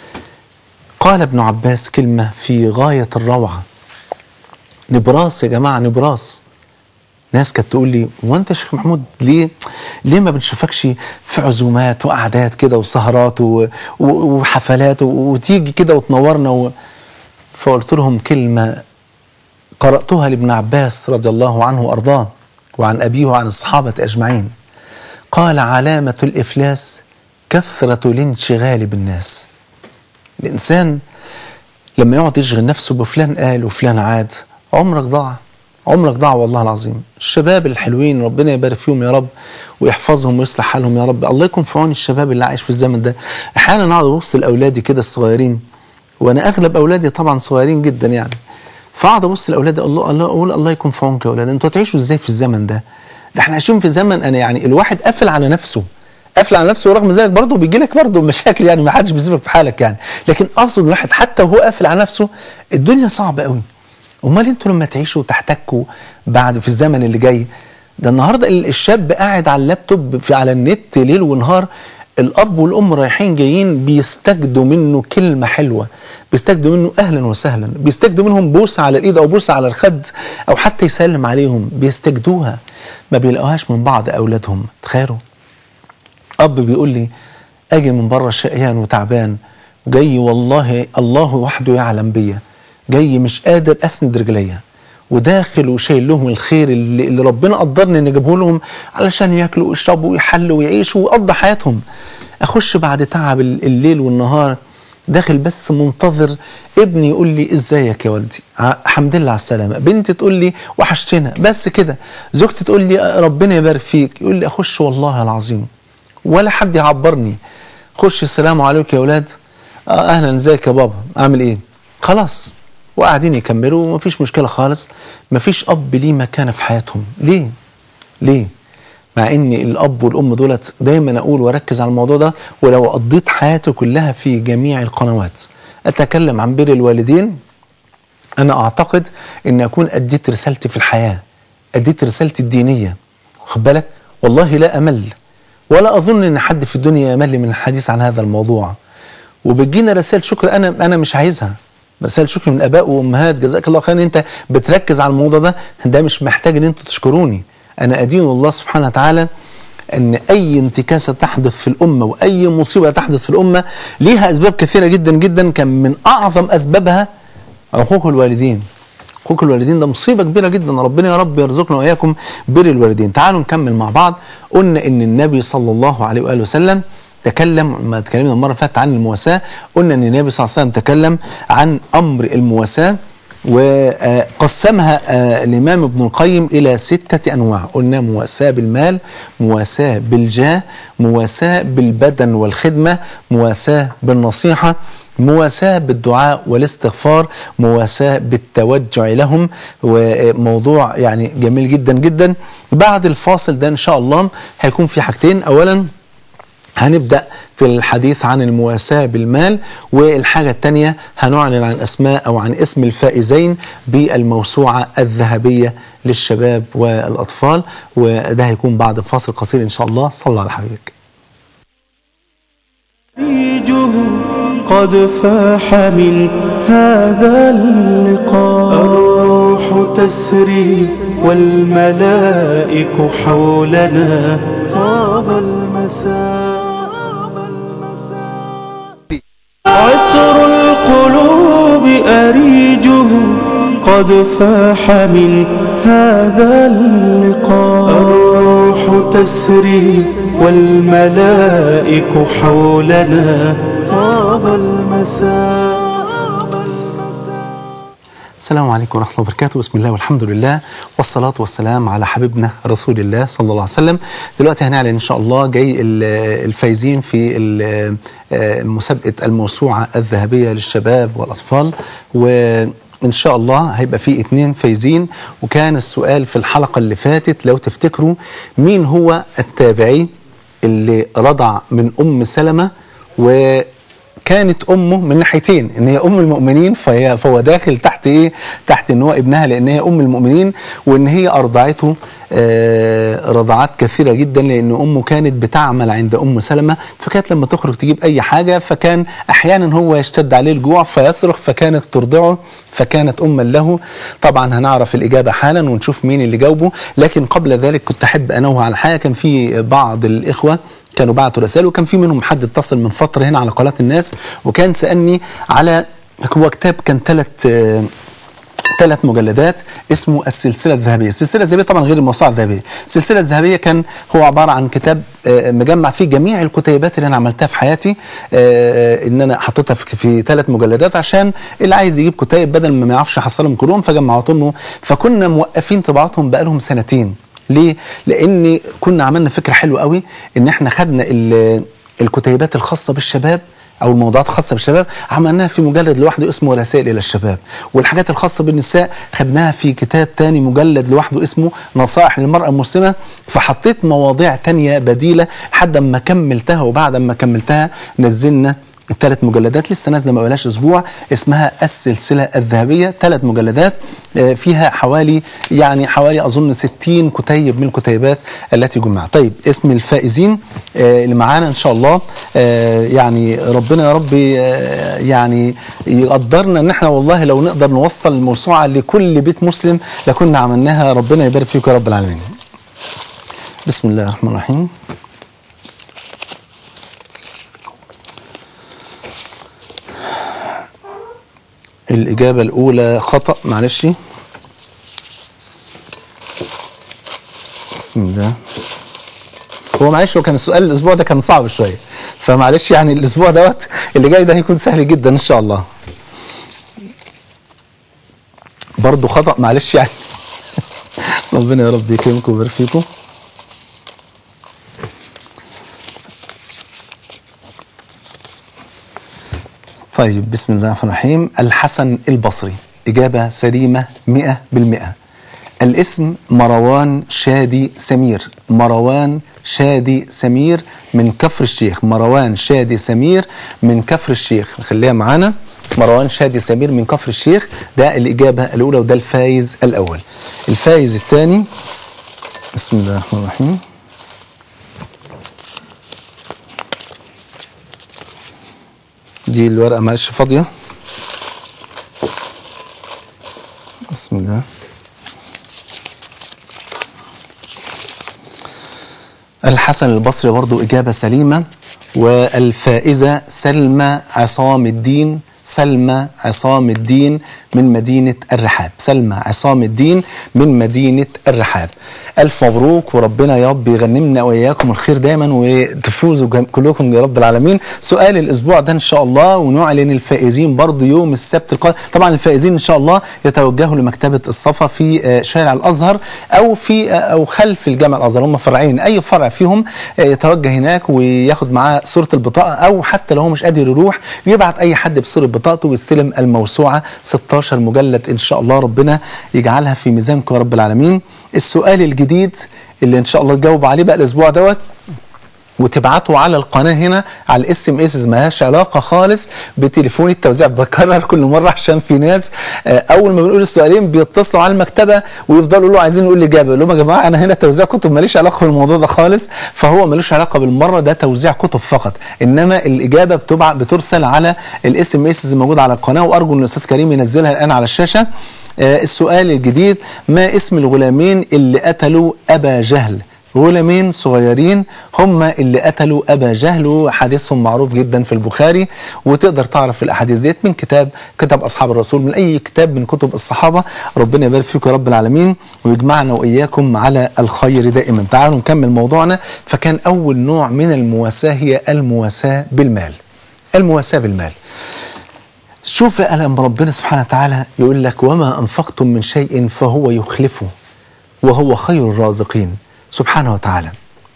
قال ابن عباس كلمة في غاية الروعة نبراس يا جماعة نبراس ناس كانت تقول لي هو انت يا شيخ محمود ليه ليه ما بنشوفكش في عزومات وقعدات كده وسهرات و... و... وحفلات و... وتيجي كده وتنورنا و... فقلت لهم كلمة قرأتها لابن عباس رضي الله عنه وأرضاه وعن أبيه وعن الصحابة أجمعين قال علامة الإفلاس كثرة الانشغال بالناس الإنسان لما يقعد يشغل نفسه بفلان قال وفلان عاد عمرك ضاع عمرك ضاع والله العظيم الشباب الحلوين ربنا يبارك فيهم يا رب ويحفظهم ويصلح حالهم يا رب الله يكون في عون الشباب اللي عايش في الزمن ده احيانا اقعد ابص لاولادي كده الصغيرين وانا اغلب اولادي طبعا صغيرين جدا يعني فاقعد ابص لاولادي الله الله اقول الله يكون في عونك يا اولاد انتوا هتعيشوا ازاي في الزمن ده ده احنا عايشين في زمن انا يعني الواحد قافل على نفسه قافل على نفسه ورغم ذلك برضه بيجي لك برضه مشاكل يعني ما حدش بيسيبك في حالك يعني لكن اقصد الواحد حتى وهو قافل على نفسه الدنيا صعبه قوي امال انتوا لما تعيشوا وتحتكوا بعد في الزمن اللي جاي ده النهارده الشاب قاعد على اللابتوب في على النت ليل ونهار الاب والام رايحين جايين بيستجدوا منه كلمه حلوه بيستجدوا منه اهلا وسهلا بيستجدوا منهم بوسه على الايد او بوسه على الخد او حتى يسلم عليهم بيستجدوها ما بيلاقوهاش من بعض اولادهم تخيلوا اب بيقول لي اجي من بره شقيان وتعبان جاي والله الله وحده يعلم بيا جاي مش قادر اسند رجليا وداخل وشايل لهم الخير اللي, اللي ربنا قدرني ان اجيبه لهم علشان ياكلوا ويشربوا ويحلوا ويعيشوا ويقضوا حياتهم اخش بعد تعب الليل والنهار داخل بس منتظر ابني يقول لي ازيك يا والدي الحمد لله على السلامه بنتي تقول لي وحشتنا بس كده زوجتي تقول لي ربنا يبارك فيك يقول لي اخش والله العظيم ولا حد يعبرني خش السلام عليكم يا اولاد آه اهلا ازيك يا بابا عامل ايه خلاص وقاعدين يكملوا ومفيش مشكله خالص مفيش اب ليه مكانه في حياتهم ليه ليه مع ان الاب والام دولت دايما اقول واركز على الموضوع ده ولو قضيت حياتي كلها في جميع القنوات اتكلم عن بر الوالدين انا اعتقد ان اكون اديت رسالتي في الحياه اديت رسالتي الدينيه خد بالك والله لا امل ولا اظن ان حد في الدنيا يمل من الحديث عن هذا الموضوع وبتجينا رسائل شكر انا انا مش عايزها رسائل شكر من اباء وامهات جزاك الله خير ان انت بتركز على الموضوع ده ده مش محتاج ان انتوا تشكروني انا ادين الله سبحانه وتعالى ان اي انتكاسه تحدث في الامه واي مصيبه تحدث في الامه ليها اسباب كثيره جدا جدا كان من اعظم اسبابها عقوق الوالدين حقوق الوالدين ده مصيبه كبيره جدا ربنا يا رب يرزقنا واياكم بر الوالدين تعالوا نكمل مع بعض قلنا ان النبي صلى الله عليه واله وسلم تكلم ما تكلمنا المره اللي فاتت عن المواساه قلنا ان النبي صلى الله عليه وسلم تكلم عن امر المواساه وقسمها الامام ابن القيم الى سته انواع قلنا مواساه بالمال مواساه بالجاه مواساه بالبدن والخدمه مواساه بالنصيحه مواساة بالدعاء والاستغفار مواساة بالتوجع لهم وموضوع يعني جميل جدا جدا بعد الفاصل ده إن شاء الله هيكون في حاجتين أولا هنبدأ في الحديث عن المواساة بالمال والحاجة الثانية هنعلن عن أسماء أو عن اسم الفائزين بالموسوعة الذهبية للشباب والأطفال وده هيكون بعد فاصل قصير إن شاء الله صلى على حبيبك قد فاح من هذا اللقاء الروح تسري والملائك حولنا طاب المساء عطر القلوب أريجه قد فاح من هذا اللقاء الروح تسري والملائك حولنا طاب المساء السلام عليكم ورحمة الله وبركاته بسم الله والحمد لله والصلاة والسلام على حبيبنا رسول الله صلى الله عليه وسلم دلوقتي هنعلن إن شاء الله جاي ال- الفايزين في ال- آه، مسابقة الموسوعة الذهبية للشباب والأطفال وإن شاء الله هيبقى في اتنين فايزين وكان السؤال في الحلقة اللي فاتت لو تفتكروا مين هو التابعي اللي رضع من أم سلمة و كانت امه من ناحيتين ان هي ام المؤمنين فهي فهو داخل تحت ايه تحت ان هو ابنها لان هي ام المؤمنين وان هي ارضعته آه رضعات كثيره جدا لان امه كانت بتعمل عند ام سلمه فكانت لما تخرج تجيب اي حاجه فكان احيانا هو يشتد عليه الجوع فيصرخ فكانت ترضعه فكانت اما له طبعا هنعرف الاجابه حالا ونشوف مين اللي جاوبه لكن قبل ذلك كنت احب انوه على حاجه كان في بعض الاخوه كانوا بعتوا رسائل وكان في منهم حد اتصل من فتره هنا على قناه الناس وكان سالني على هو كتاب كان ثلاث ثلاث مجلدات اسمه السلسله الذهبيه، السلسله الذهبيه طبعا غير الموسوعه الذهبيه، السلسله الذهبيه كان هو عباره عن كتاب آه، مجمع فيه جميع الكتيبات اللي انا عملتها في حياتي آه، ان انا حطيتها في- في ثلاث مجلدات عشان اللي عايز يجيب كتيب بدل ما ما يعرفش يحصلهم كلهم فجمعتهم له فكنا موقفين طباعتهم بقالهم سنتين ليه؟ لان كنا عملنا فكره حلوه قوي ان احنا خدنا ال- الكتيبات الخاصه بالشباب او الموضوعات الخاصه بالشباب عملناها في مجلد لوحده اسمه رسائل الى الشباب والحاجات الخاصه بالنساء خدناها في كتاب تاني مجلد لوحده اسمه نصائح للمراه المسلمه فحطيت مواضيع تانية بديله لحد ما كملتها وبعد ما كملتها نزلنا الثلاث مجلدات لسه نازله ما بقالهاش اسبوع اسمها السلسله الذهبيه ثلاث مجلدات آه، فيها حوالي يعني حوالي اظن 60 كتيب من الكتيبات التي جمعت طيب اسم الفائزين آه، اللي معانا ان شاء الله آه، يعني ربنا يا رب آه، يعني يقدرنا ان احنا والله لو نقدر نوصل الموسوعه لكل بيت مسلم لكنا عملناها ربنا يبارك فيكم يا رب العالمين بسم الله الرحمن الرحيم الإجابة الأولى خطأ معلش بسم الله هو معلش هو كان السؤال الأسبوع ده كان صعب شوية فمعلش يعني الأسبوع دوت اللي جاي ده هيكون سهل جدا إن شاء الله برضه خطأ معلش يعني ربنا يا رب يكرمكم ويبارك فيكم طيب بسم الله الرحمن الرحيم الحسن البصري إجابة سليمة مئة بالمئة الاسم مروان شادي سمير مروان شادي سمير من كفر الشيخ مروان شادي سمير من كفر الشيخ خليها معانا مروان شادي سمير من كفر الشيخ ده الإجابة الأولى وده الفايز الأول الفايز الثاني بسم الله الرحمن الرحيم دي الورقة معلش فاضية بسم الله الحسن البصري برضو إجابة سليمة والفائزة سلمى عصام الدين سلمى عصام الدين من مدينة الرحاب سلمى عصام الدين من مدينة الرحاب ألف مبروك وربنا يا رب يغنمنا وإياكم الخير دايما وتفوزوا جم- كلكم يا رب العالمين سؤال الأسبوع ده إن شاء الله ونعلن الفائزين برضو يوم السبت القادم طبعا الفائزين إن شاء الله يتوجهوا لمكتبة الصفا في آه، شارع الأزهر أو في آه، أو خلف الجامع الأزهر هم فرعين أي فرع فيهم آه، يتوجه هناك وياخد معاه صورة البطاقة أو حتى لو هو مش قادر يروح يبعت أي حد بصورة بطاقته ويستلم الموسوعة 16 مجلد إن شاء الله ربنا يجعلها في ميزانكم يا رب العالمين السؤال الجديد اللي إن شاء الله تجاوب عليه بقى الأسبوع دوت وتبعته على القناه هنا على الاس ام اس مالهاش علاقه خالص بتليفون التوزيع بكرر كل مره عشان في ناس آه، اول ما بنقول السؤالين بيتصلوا على المكتبه ويفضلوا يقولوا عايزين نقول الاجابه يقول لهم يا جماعه انا هنا توزيع كتب ماليش علاقه بالموضوع ده خالص فهو ملوش علاقه بالمره ده توزيع كتب فقط انما الاجابه بتبع بترسل على الاس ام اس موجود على القناه وارجو ان الاستاذ كريم ينزلها الان على الشاشه آه، السؤال الجديد ما اسم الغلامين اللي قتلوا ابا جهل غلامين صغيرين هم اللي قتلوا ابا جهل وحديثهم معروف جدا في البخاري وتقدر تعرف الاحاديث ديت من كتاب كتاب اصحاب الرسول من اي كتاب من كتب الصحابه ربنا يبارك فيكم يا رب العالمين ويجمعنا واياكم على الخير دائما تعالوا نكمل موضوعنا فكان اول نوع من المواساه هي المواساه بالمال المواساه بالمال شوف انا لما ربنا سبحانه وتعالى يقول لك وما انفقتم من شيء فهو يخلفه وهو خير الرازقين سبحانه وتعالى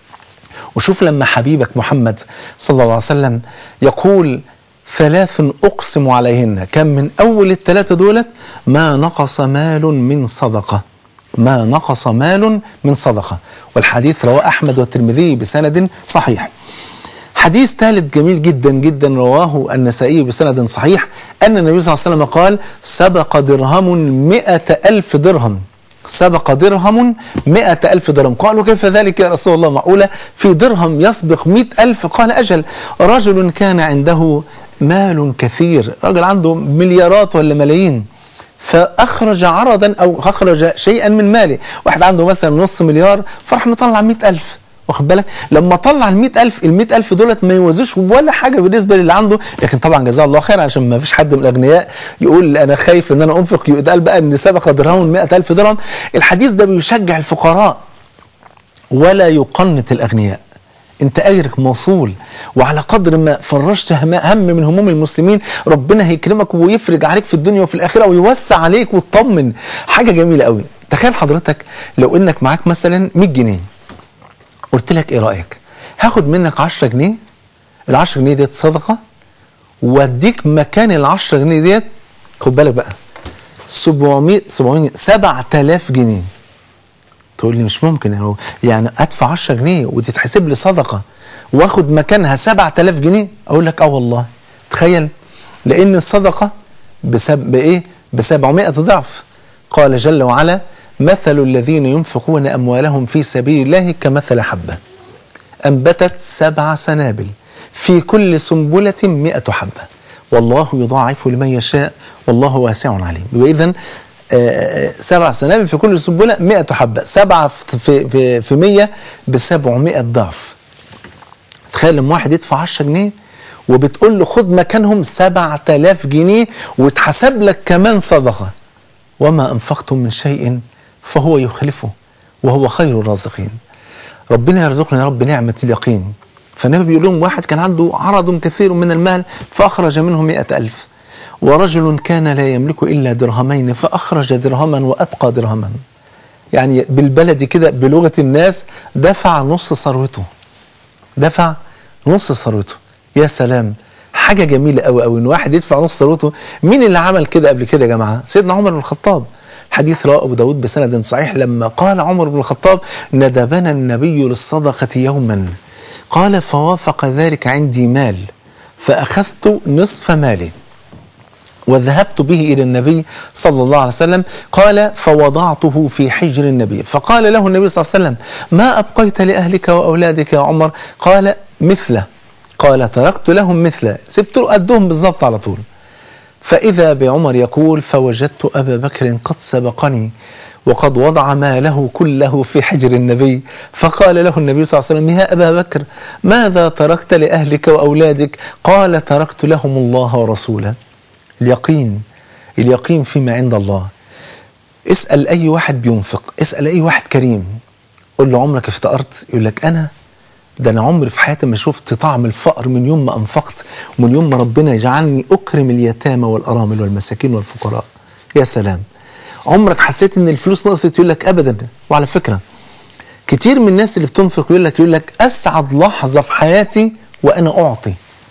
وشوف لما حبيبك محمد صلى الله عليه وسلم يقول ثلاث أقسم عليهن كان من أول الثلاثة دولت ما نقص مال من صدقة ما نقص مال من صدقة والحديث رواه أحمد والترمذي بسند صحيح حديث ثالث جميل جدا جدا رواه النسائي بسند صحيح أن النبي صلى الله عليه وسلم قال سبق درهم مئة ألف درهم سبق درهم مئة ألف درهم قالوا كيف ذلك يا رسول الله معقولة في درهم يسبق مئة ألف قال أجل رجل كان عنده مال كثير رجل عنده مليارات ولا ملايين فأخرج عرضا أو أخرج شيئا من ماله واحد عنده مثلا نص مليار فراح مطلع مئة ألف واخد بالك لما طلع ال ألف ال ألف دولت ما يوازوش ولا حاجة بالنسبة للي عنده لكن طبعا جزاه الله خير عشان ما فيش حد من الأغنياء يقول أنا خايف إن أنا أنفق يتقال بقى إن سبق درهم 100 ألف درهم الحديث ده بيشجع الفقراء ولا يقنط الأغنياء انت اجرك موصول وعلى قدر ما فرجت هم هم من هموم المسلمين ربنا هيكرمك ويفرج عليك في الدنيا وفي الاخره ويوسع عليك وتطمن حاجه جميله قوي تخيل حضرتك لو انك معاك مثلا 100 جنيه قلت لك ايه رايك هاخد منك 10 جنيه ال 10 جنيه ديت صدقه واديك مكان ال 10 جنيه ديت خد بالك بقى 700 700 7000 جنيه تقول لي مش ممكن يعني يعني ادفع 10 جنيه وتتحسب لي صدقه واخد مكانها 7000 جنيه اقول لك اه والله تخيل لان الصدقه بسب بايه ب 700 ضعف قال جل وعلا مثل الذين ينفقون اموالهم في سبيل الله كمثل حبه انبتت سبع سنابل في كل سنبله 100 حبه والله يضاعف لمن يشاء والله واسع عليم يبقى اذا سبع سنابل في كل سنبلة 100 حبة سبعة في, في, في 100 ب 700 ضعف تخيل لما واحد يدفع 10 جنيه وبتقول له خد مكانهم 7000 جنيه وتحسب لك كمان صدقة وما أنفقتم من شيء فهو يخلفه وهو خير الرازقين ربنا يرزقنا يا رب نعمة اليقين فالنبي بيقول لهم واحد كان عنده عرض كثير من المال فأخرج منه مئة ألف ورجل كان لا يملك إلا درهمين فأخرج درهما وأبقى درهما يعني بالبلد كده بلغة الناس دفع نص ثروته دفع نص ثروته يا سلام حاجة جميلة قوي قوي إن واحد يدفع نص ثروته مين اللي عمل كده قبل كده يا جماعة سيدنا عمر بن الخطاب حديث رواه أبو داود بسند صحيح لما قال عمر بن الخطاب ندبنا النبي للصدقة يوما قال فوافق ذلك عندي مال فأخذت نصف مالي وذهبت به إلى النبي صلى الله عليه وسلم قال فوضعته في حجر النبي فقال له النبي صلى الله عليه وسلم ما أبقيت لأهلك وأولادك يا عمر قال مثله قال تركت لهم مثله سبت له قدهم بالظبط على طول فإذا بعمر يقول فوجدت أبا بكر قد سبقني وقد وضع ماله كله في حجر النبي فقال له النبي صلى الله عليه وسلم يا أبا بكر ماذا تركت لأهلك وأولادك قال تركت لهم الله ورسوله اليقين اليقين فيما عند الله اسأل أي واحد بينفق اسأل أي واحد كريم قل له عمرك افتقرت يقول لك أنا ده أنا عمري في حياتي ما شفت طعم الفقر من يوم ما أنفقت ومن يوم ما ربنا يجعلني أكرم اليتامى والأرامل والمساكين والفقراء يا سلام عمرك حسيت ان الفلوس نقصت يقول لك ابدا وعلى فكره كتير من الناس اللي بتنفق يقول لك يقول لك اسعد لحظه في حياتي وانا اعطي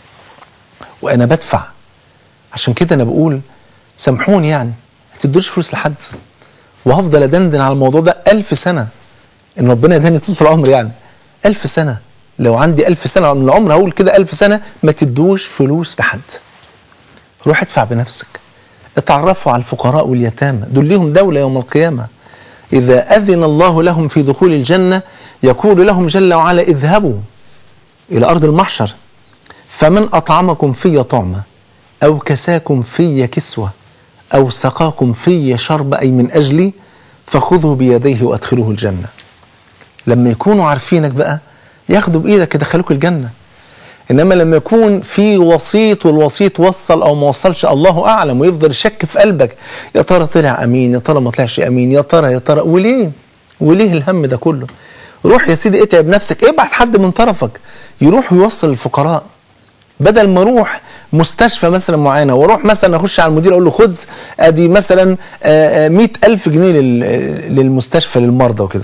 وانا بدفع عشان كده انا بقول سامحوني يعني ما تدوش فلوس لحد وهفضل ادندن على الموضوع ده ألف سنه ان ربنا يداني طول العمر يعني ألف سنه لو عندي ألف سنة من العمر هقول كده ألف سنة ما تدوش فلوس لحد روح ادفع بنفسك اتعرفوا على الفقراء واليتامى دول ليهم دولة يوم القيامة إذا أذن الله لهم في دخول الجنة يقول لهم جل وعلا اذهبوا إلى أرض المحشر فمن أطعمكم في طعمة أو كساكم في كسوة أو سقاكم في شرب أي من أجلي فخذوا بيديه وأدخلوه الجنة لما يكونوا عارفينك بقى ياخدوا بإيدك يدخلوك الجنة إنما لما يكون في وسيط والوسيط وصل أو ما وصلش الله أعلم ويفضل يشك في قلبك يا ترى طلع أمين يا ترى ما طلعش أمين يا ترى يا ترى وليه وليه الهم ده كله روح يا سيدي اتعب نفسك ابعت حد من طرفك يروح يوصل الفقراء بدل ما اروح مستشفى مثلا معينه واروح مثلا اخش على المدير اقول له خد ادي مثلا مئة ألف جنيه لل- للمستشفى للمرضى وكده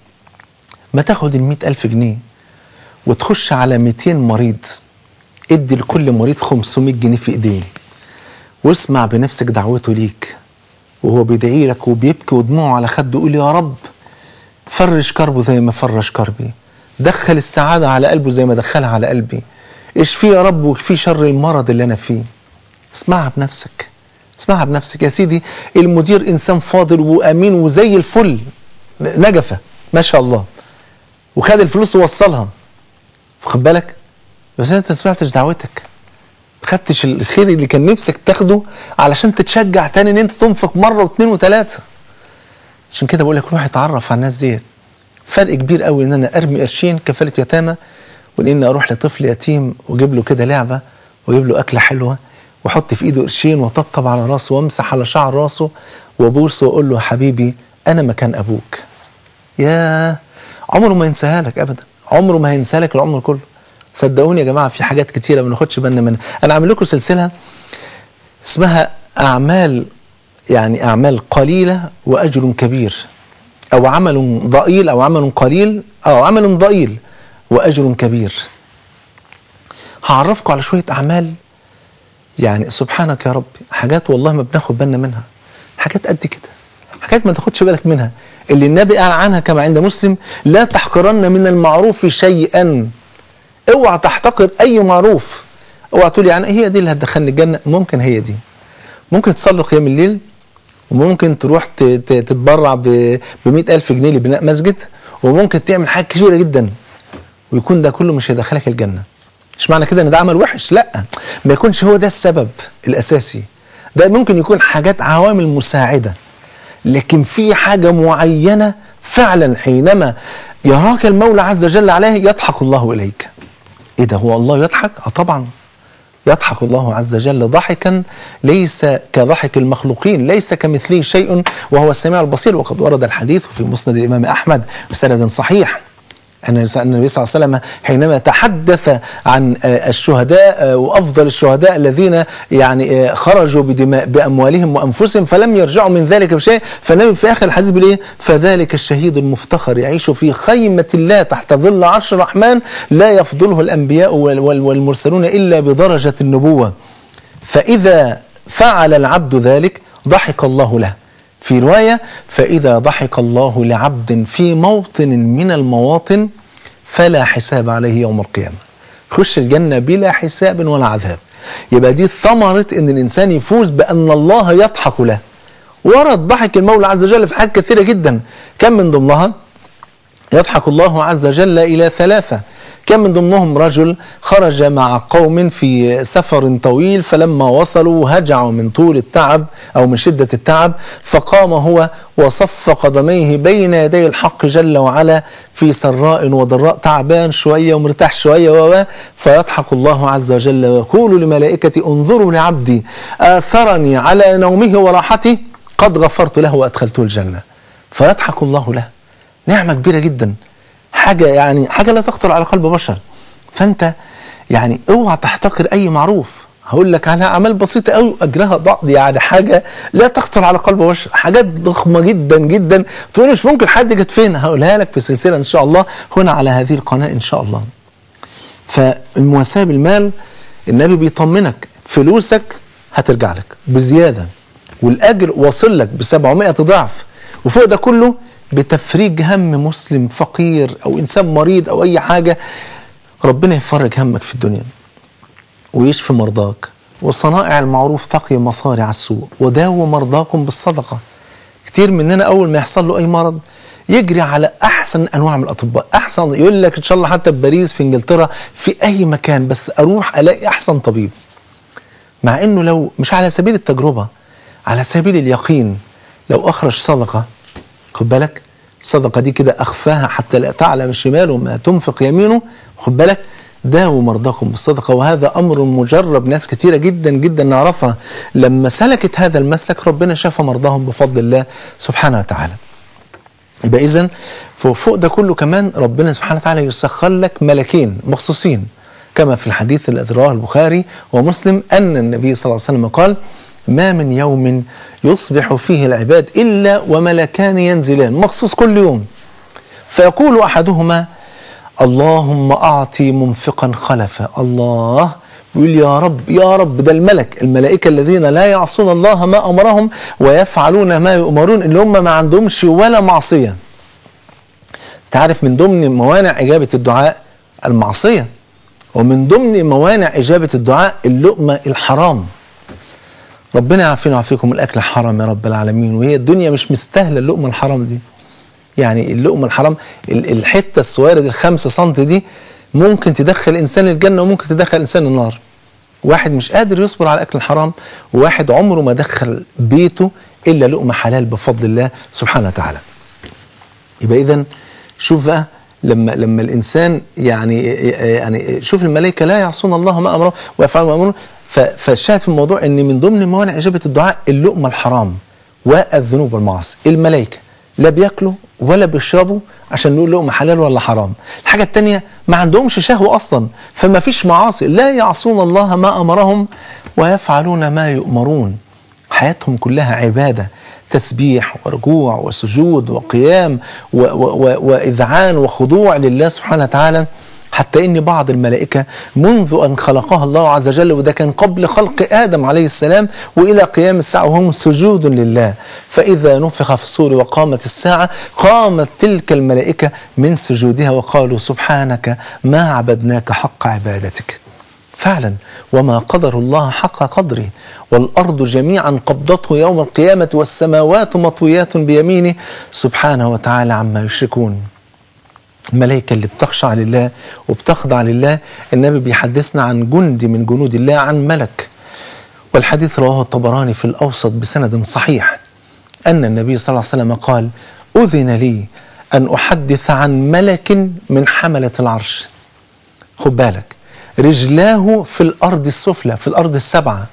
ما تاخد ال ألف جنيه وتخش على 200 مريض ادي لكل مريض 500 جنيه في ايديه واسمع بنفسك دعوته ليك وهو بيدعي لك وبيبكي ودموعه على خده يقول يا رب فرج كربه زي ما فرج كربي دخل السعادة على قلبه زي ما دخلها على قلبي اشفيه يا رب واكفيه شر المرض اللي انا فيه اسمعها بنفسك اسمعها بنفسك يا سيدي المدير انسان فاضل وامين وزي الفل نجفه ما شاء الله وخد الفلوس ووصلها واخد بالك بس انت ما سمعتش دعوتك ما خدتش الخير اللي كان نفسك تاخده علشان تتشجع تاني ان انت تنفق مره واثنين وثلاثه عشان كده بقول لك روح اتعرف على الناس ديت فرق كبير قوي ان انا ارمي قرشين كفاله يتامى وان اني اروح لطفل يتيم واجيب له كده لعبه واجيب له اكله حلوه واحط في ايده قرشين واطبطب على راسه وامسح على شعر راسه وابوسه واقول له يا حبيبي انا مكان ابوك يا عمره ما ينساها لك ابدا عمره ما هينساها لك العمر كله صدقوني يا جماعه في حاجات كتيره ما بناخدش بالنا منها انا عامل لكم سلسله اسمها اعمال يعني اعمال قليله واجر كبير او عمل ضئيل او عمل قليل او عمل ضئيل واجر كبير هعرفكم على شويه اعمال يعني سبحانك يا رب حاجات والله ما بناخد بالنا منها حاجات قد كده حاجات ما تاخدش بالك منها اللي النبي قال عنها كما عند مسلم لا تحقرن من المعروف شيئا اوعى تحتقر اي معروف اوعى تقول يعني هي دي اللي هتدخلني الجنه ممكن هي دي ممكن تصلي قيام الليل وممكن تروح ت- ت- تتبرع ب 100000 جنيه لبناء مسجد وممكن تعمل حاجات كثيره جدا ويكون ده كله مش هيدخلك الجنه مش معنى كده ان ده عمل وحش لا ما يكونش هو ده السبب الاساسي ده ممكن يكون حاجات عوامل مساعده لكن في حاجه معينه فعلا حينما يراك المولى عز وجل عليه يضحك الله اليك ايه ده هو الله يضحك اه طبعا يضحك الله عز وجل ضحكا ليس كضحك المخلوقين ليس كمثله شيء وهو السميع البصير وقد ورد الحديث في مسند الامام احمد بسند صحيح أن النبي صلى الله عليه وسلم حينما تحدث عن آه، الشهداء آه، وأفضل الشهداء الذين يعني آه، خرجوا بدماء بأموالهم وأنفسهم فلم يرجعوا من ذلك بشيء فالنبي في آخر الحديث بيقول إيه فذلك الشهيد المفتخر يعيش في خيمة الله تحت ظل عرش الرحمن لا يفضله الأنبياء وال- وال- والمرسلون إلا بدرجة النبوة فإذا فعل العبد ذلك ضحك الله له في رواية فإذا ضحك الله لعبد في موطن من المواطن فلا حساب عليه يوم القيامة خش الجنة بلا حساب ولا عذاب يبقى دي ثمرة ان الانسان يفوز بان الله يضحك له ورد ضحك المولى عز وجل في حاجات كثيرة جدا كم من ضمنها يضحك الله عز وجل إلى ثلاثة كان من ضمنهم رجل خرج مع قوم في سفر طويل فلما وصلوا هجعوا من طول التعب أو من شدة التعب فقام هو وصف قدميه بين يدي الحق جل وعلا في سراء وضراء تعبان شوية ومرتاح شوية و فيضحك الله عز وجل ويقول لملائكة انظروا لعبدي آثرني على نومه وراحته قد غفرت له وأدخلته الجنة فيضحك الله له نعمة كبيرة جدا حاجة يعني حاجة لا تخطر على قلب بشر فأنت يعني اوعى تحتقر أي معروف هقول لك على أعمال بسيطة أوي أجرها ضغط يعني حاجة لا تخطر على قلب بشر حاجات ضخمة جدا جدا تقول مش ممكن حد جت فين هقولها لك في سلسلة إن شاء الله هنا على هذه القناة إن شاء الله فالمواساة بالمال النبي بيطمنك فلوسك هترجع لك بزيادة والأجر واصل لك ب 700 ضعف وفوق ده كله بتفريج هم مسلم فقير أو إنسان مريض أو أي حاجة ربنا يفرج همك في الدنيا ويشفي مرضاك وصنائع المعروف تقي مصارع السوء وداووا مرضاكم بالصدقة كتير مننا أول ما يحصل له أي مرض يجري على أحسن أنواع من الأطباء أحسن يقول لك إن شاء الله حتى في باريس في إنجلترا في أي مكان بس أروح ألاقي أحسن طبيب مع إنه لو مش على سبيل التجربة على سبيل اليقين لو أخرج صدقة خد بالك الصدقة دي كده أخفاها حتى لا تعلم شماله ما تنفق يمينه خد بالك داووا مرضاكم بالصدقة وهذا أمر مجرب ناس كتيرة جدا جدا نعرفها لما سلكت هذا المسلك ربنا شاف مرضاهم بفضل الله سبحانه وتعالى يبقى إذا فوق ده كله كمان ربنا سبحانه وتعالى يسخر لك ملكين مخصوصين كما في الحديث الذي رواه البخاري ومسلم أن النبي صلى الله عليه وسلم قال ما من يوم يصبح فيه العباد إلا وملكان ينزلان مخصوص كل يوم فيقول أحدهما اللهم أعطي منفقا خلفا الله يقول يا رب يا رب ده الملك الملائكة الذين لا يعصون الله ما أمرهم ويفعلون ما يؤمرون اللي هم ما عندهمش ولا معصية تعرف من ضمن موانع إجابة الدعاء المعصية ومن ضمن موانع إجابة الدعاء اللقمة الحرام ربنا يعافينا ويعافيكم الأكل الحرام يا رب العالمين وهي الدنيا مش مستاهلة اللقمة الحرام دي يعني اللقمة الحرام ال- الحتة الصغيرة دي الخمسة سنت دي ممكن تدخل الإنسان الجنة وممكن تدخل الإنسان النار واحد مش قادر يصبر على الأكل الحرام وواحد عمره ما دخل بيته إلا لقمة حلال بفضل الله سبحانه وتعالى يبقى إذا شوف بقى لما لما الانسان يعني يعني شوف الملائكه لا يعصون الله ما امرهم ويفعلون ما امرهم ف- فالشاهد في الموضوع ان من ضمن موانع اجابه الدعاء اللقمه الحرام والذنوب والمعاصي الملائكه لا بياكلوا ولا بيشربوا عشان نقول لقمه حلال ولا حرام الحاجه الثانيه ما عندهمش شهوه اصلا فما فيش معاصي لا يعصون الله ما امرهم ويفعلون ما يؤمرون حياتهم كلها عباده تسبيح ورجوع وسجود وقيام و و و وإذعان وخضوع لله سبحانه وتعالى حتى إن بعض الملائكة منذ أن خلقها الله عز وجل وده كان قبل خلق آدم عليه السلام وإلى قيام الساعة وهم سجود لله فإذا نفخ في الصور وقامت الساعة قامت تلك الملائكة من سجودها وقالوا سبحانك ما عبدناك حق عبادتك فعلا وما قدر الله حق قدره والأرض جميعا قبضته يوم القيامة والسماوات مطويات بيمينه سبحانه وتعالى عما يشركون الملائكة اللي بتخشع لله وبتخضع لله النبي بيحدثنا عن جندي من جنود الله عن ملك والحديث رواه الطبراني في الأوسط بسند صحيح أن النبي صلى الله عليه وسلم قال أذن لي أن أحدث عن ملك من حملة العرش خد بالك رجلاه في الأرض السفلى في الأرض السبعة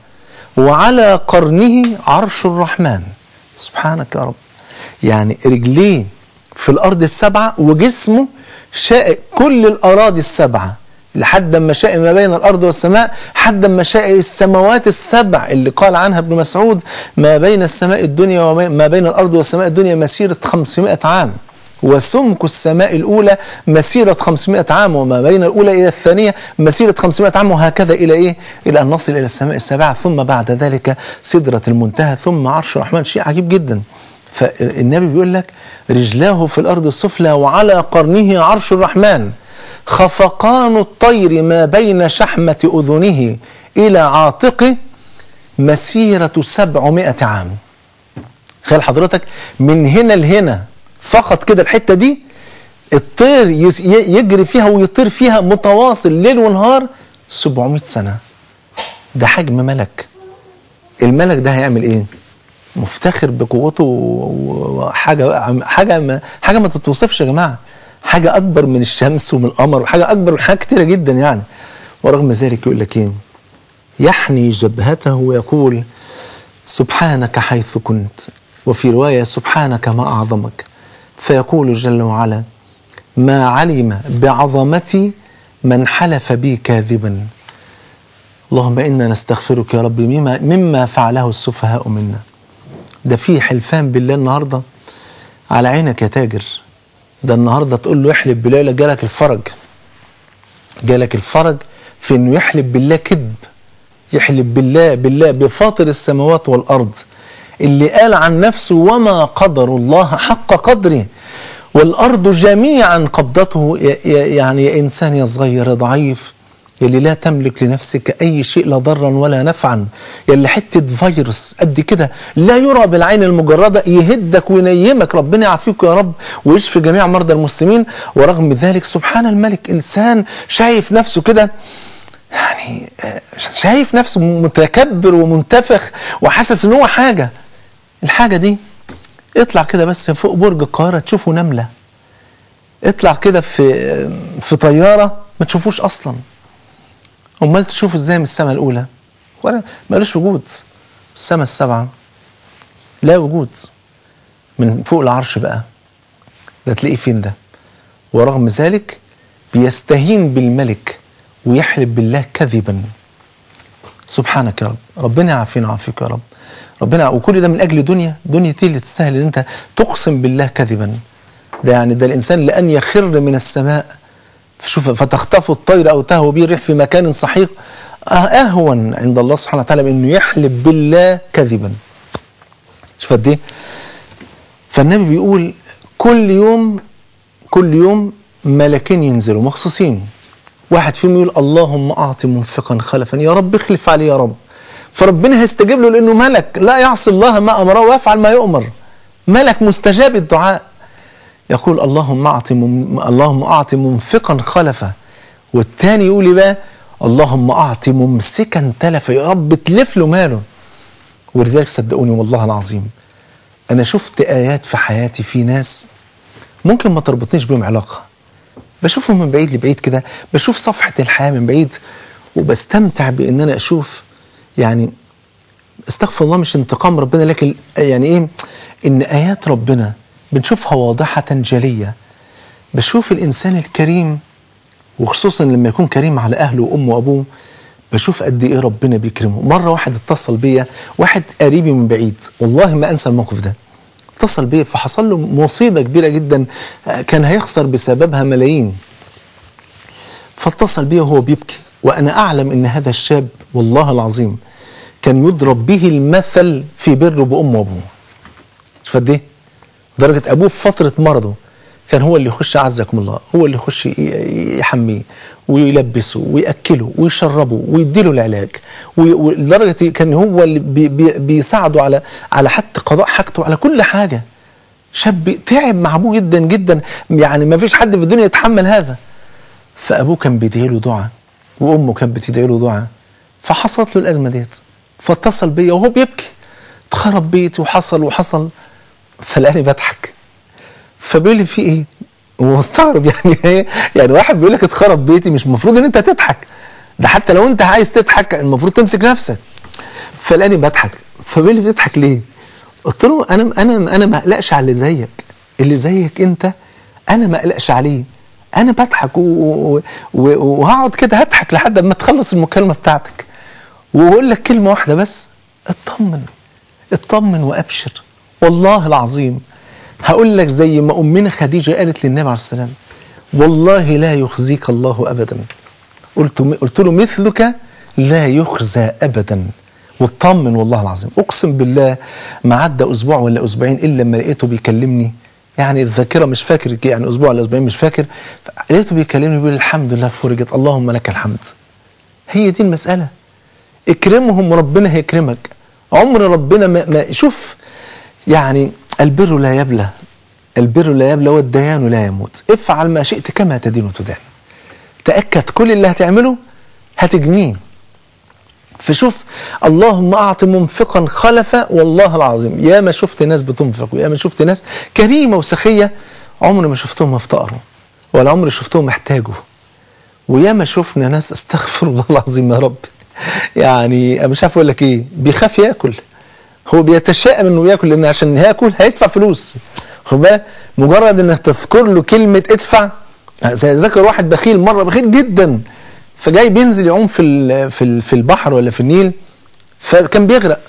وعلى قرنه عرش الرحمن سبحانك يا رب يعني رجليه في الأرض السبعة وجسمه شائق كل الأراضي السبعة لحد ما شاء ما بين الأرض والسماء حد ما شاء السماوات السبع اللي قال عنها ابن مسعود ما بين السماء الدنيا وما بين الأرض والسماء الدنيا مسيرة 500 عام وسمك السماء الأولى مسيرة 500 عام وما بين الأولى إلى الثانية مسيرة 500 عام وهكذا إلى إيه؟ إلى أن نصل إلى السماء السابعة ثم بعد ذلك سدرة المنتهى ثم عرش الرحمن شيء عجيب جدا فالنبي بيقول لك رجلاه في الأرض السفلى وعلى قرنه عرش الرحمن خفقان الطير ما بين شحمة أذنه إلى عاتقه مسيرة سبعمائة عام تخيل حضرتك من هنا لهنا فقط كده الحته دي الطير يس- ي- يجري فيها ويطير فيها متواصل ليل ونهار 700 سنه ده حجم ملك الملك ده هيعمل ايه مفتخر بقوته و- وحاجه حاجه ما حاجه ما تتوصفش يا جماعه حاجه اكبر من الشمس ومن القمر وحاجه اكبر من حاجات كتيره جدا يعني ورغم ذلك يقول لك ايه يحني جبهته ويقول سبحانك حيث كنت وفي رواية سبحانك ما أعظمك فيقول جل وعلا ما علم بعظمتي من حلف بي كاذبا اللهم إنا نستغفرك يا رب مما, مما فعله السفهاء منا ده في حلفان بالله النهاردة على عينك يا تاجر ده النهاردة تقول له احلف بالله يقول لك جالك الفرج جالك الفرج في انه يحلف بالله كذب يحلف بالله بالله بفاطر السماوات والارض اللي قال عن نفسه وما قدر الله حق قدره والأرض جميعا قبضته ي- ي- يعني يا إنسان يا صغير يا ضعيف يلي لا تملك لنفسك أي شيء لا ضرا ولا نفعا يلي حتة فيروس قد كده لا يرى بالعين المجردة يهدك وينيمك ربنا يعافيك يا رب ويشفي جميع مرضى المسلمين ورغم ذلك سبحان الملك إنسان شايف نفسه كده يعني آه، شايف نفسه متكبر ومنتفخ وحاسس ان هو حاجه الحاجه دي اطلع كده بس فوق برج القاهره تشوفه نمله اطلع كده في في طياره ما تشوفوش اصلا امال تشوفه ازاي من السماء الاولى ولا مالوش وجود السماء السبعه لا وجود من فوق العرش بقى ده تلاقيه فين ده ورغم ذلك بيستهين بالملك ويحلف بالله كذبا سبحانك يا رب ربنا يعافينا ويعافيك يا رب ربنا وكل ده من اجل دنيا دنيا دي اللي تستاهل ان انت تقسم بالله كذبا ده يعني ده الانسان لان يخر من السماء شوف فتخطفه الطير او تهوى به الريح في مكان سحيق أه- اهون عند الله سبحانه وتعالى من انه يحلف بالله كذبا شوف قد ايه فالنبي بيقول كل يوم كل يوم ملكين ينزلوا مخصوصين واحد فيهم يقول اللهم اعط منفقا خلفا يا رب اخلف عليه يا رب فربنا هيستجيب له لانه ملك لا يعصي الله ما امره ويفعل ما يؤمر ملك مستجاب الدعاء يقول اللهم اعط مم... اللهم اعط منفقا خلفا والتاني يقول إيه بقى اللهم اعط ممسكا تلفا يا رب تلف له ماله ولذلك صدقوني والله العظيم انا شفت ايات في حياتي في ناس ممكن ما تربطنيش بيهم علاقه بشوفهم من بعيد لبعيد كده بشوف صفحه الحياه من بعيد وبستمتع بان انا اشوف يعني استغفر الله مش انتقام ربنا لكن يعني ايه ان ايات ربنا بنشوفها واضحه جليه بشوف الانسان الكريم وخصوصا لما يكون كريم على اهله وامه وابوه بشوف قد ايه ربنا بيكرمه مره واحد اتصل بيا واحد قريبي من بعيد والله ما انسى الموقف ده اتصل بيا فحصل له مصيبه كبيره جدا آه، كان هيخسر بسببها ملايين فاتصل بي وهو بيبكي وانا اعلم ان هذا الشاب والله العظيم كان يضرب به المثل في بره بامه وابوه شوف قد ايه درجه ابوه في فتره مرضه كان هو اللي يخش اعزكم الله هو اللي يخش ي- يحميه ويلبسه وياكله ويشربه ويديله العلاج وي- ولدرجه كان هو اللي بي بي بيساعده على على حتى قضاء حاجته على كل حاجه شاب تعب مع ابوه جدا جدا يعني ما فيش حد في الدنيا يتحمل هذا فابوه كان بيدعي له دعاء وامه كانت بتدعي له دعاء فحصلت له الازمه ديت فاتصل بيا وهو بيبكي اتخرب بيتي وحصل وحصل فلقاني بضحك فبيقول لي في ايه؟ هو مستغرب يعني ايه؟ يعني واحد بيقول لك اتخرب بيتي مش المفروض ان انت تضحك ده حتى لو انت عايز تضحك المفروض تمسك نفسك فلقاني بضحك فبيقول لي بتضحك ليه؟ قلت له انا انا انا ما اقلقش على اللي زيك اللي زيك انت انا ما اقلقش عليه انا بضحك و- و- و- وهقعد كده هضحك لحد ما تخلص المكالمه بتاعتك واقول لك كلمه واحده بس اطمن اطمن وابشر والله العظيم هقول لك زي ما امنا خديجه قالت للنبي عليه السلام والله لا يخزيك الله ابدا قلت قلت له مثلك لا يخزى ابدا واطمن والله العظيم اقسم بالله ما عدى اسبوع ولا اسبوعين الا لما لقيته بيكلمني يعني الذاكره مش فاكر يعني اسبوع ولا اسبوعين مش فاكر لقيته بيكلمني بيقول الحمد لله فرجت اللهم لك الحمد هي دي المساله اكرمهم وربنا هيكرمك عمر ربنا ما, ما شوف يعني البر لا يبلى البر لا يبلى والديان لا يموت افعل ما شئت كما تدين تدان تأكد كل اللي هتعمله هتجنيه فشوف اللهم اعط منفقا خلفا والله العظيم يا ما شفت ناس بتنفق ويا ما شفت ناس كريمه وسخيه عمري ما شفتهم افتقروا ولا عمري شفتهم احتاجوا ويا ما شفنا ناس استغفر الله العظيم يا رب يعني أنا مش عارف اقول لك ايه بيخاف ياكل هو بيتشائم انه ياكل لان عشان ياكل هيدفع فلوس خد بالك مجرد انك تذكر له كلمه ادفع زي ذكر واحد بخيل مره بخيل جدا فجاي بينزل يعوم في ال- في ال- في البحر ولا في النيل فكان بيغرق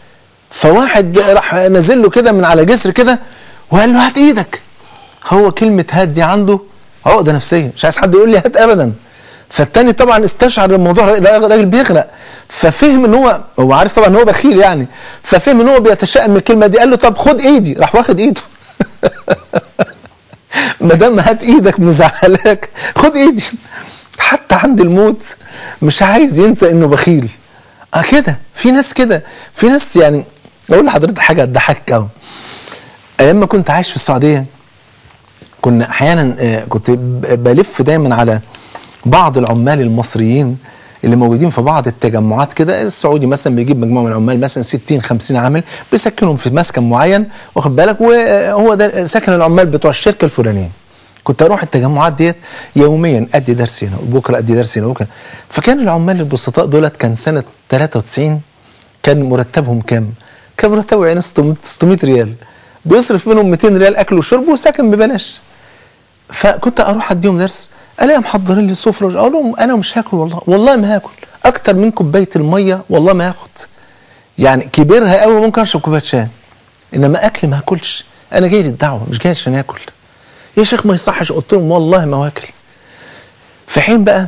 فواحد راح نازل له كده من على جسر كده وقال له هات ايدك هو كلمه هات دي عنده عقده نفسيه مش عايز حد يقول لي هات ابدا فالتاني طبعا استشعر الموضوع ده راجل بيغرق ففهم ان هو هو عارف طبعا ان هو بخيل يعني ففهم ان هو بيتشائم من الكلمه دي قال له طب خد ايدي راح واخد ايده ما دام هات ايدك مزعلاك خد ايدي حتى عند الموت مش عايز ينسى انه بخيل اه كده في ناس كده في ناس يعني اقول لحضرتك حاجه تضحك قوي ايام ما كنت عايش في السعوديه كنا احيانا آه، كنت ب- بلف دايما على بعض العمال المصريين اللي موجودين في بعض التجمعات كده السعودي مثلا بيجيب مجموعه من العمال مثلا 60 50 عامل بيسكنهم في مسكن معين واخد بالك وهو ده سكن العمال بتوع الشركه الفلانيه كنت اروح التجمعات ديت يوميا ادي درس هنا وبكره ادي درس هنا وبكره فكان العمال البسطاء دولت كان سنه 93 كان مرتبهم كام؟ كان مرتبه يعني 600 600 ريال بيصرف منهم 200 ريال اكل وشرب وسكن ببلاش فكنت اروح اديهم درس الاقي محضرين لي سفره اقول لهم انا مش هاكل والله والله ما هاكل اكتر من كوبايه الميه والله ما هاخد يعني كبرها قوي ممكن اشرب كوبايه شاي انما اكل ما هاكلش انا جاي للدعوه مش جاي عشان اكل يا شيخ ما يصحش قلت لهم والله ما واكل في حين بقى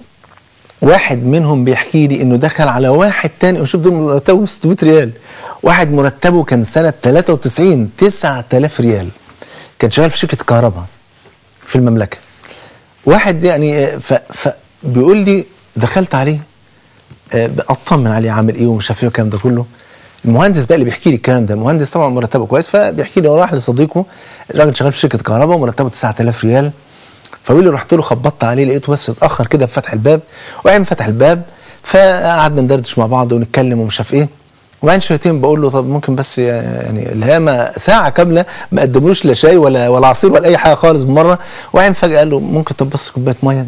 واحد منهم بيحكي لي انه دخل على واحد تاني وشوف دول مرتبه 600 ريال واحد مرتبه كان سنه 93 9000 ريال كان شغال في شركه كهرباء في المملكه واحد يعني آه، ف فبيقول لي دخلت عليه آه، اطمن عليه عامل ايه ومش عارف ايه والكلام ده كله المهندس بقى اللي بيحكي لي الكلام ده المهندس طبعا مرتبه كويس فبيحكي لي هو راح لصديقه الراجل شغال في شركه كهرباء ومرتبه 9000 ريال فبيقول لي رحت له خبطت عليه لقيته بس اتاخر كده في فتح الباب وقام فتح الباب فقعدنا ندردش مع بعض ونتكلم ومش عارف ايه وبعدين شويتين بقول له طب ممكن بس يعني الهامه ساعه كامله ما قدملوش لا شاي ولا ولا عصير ولا اي حاجه خالص بالمره وبعدين فجاه قال له ممكن طب بس كوبايه ميه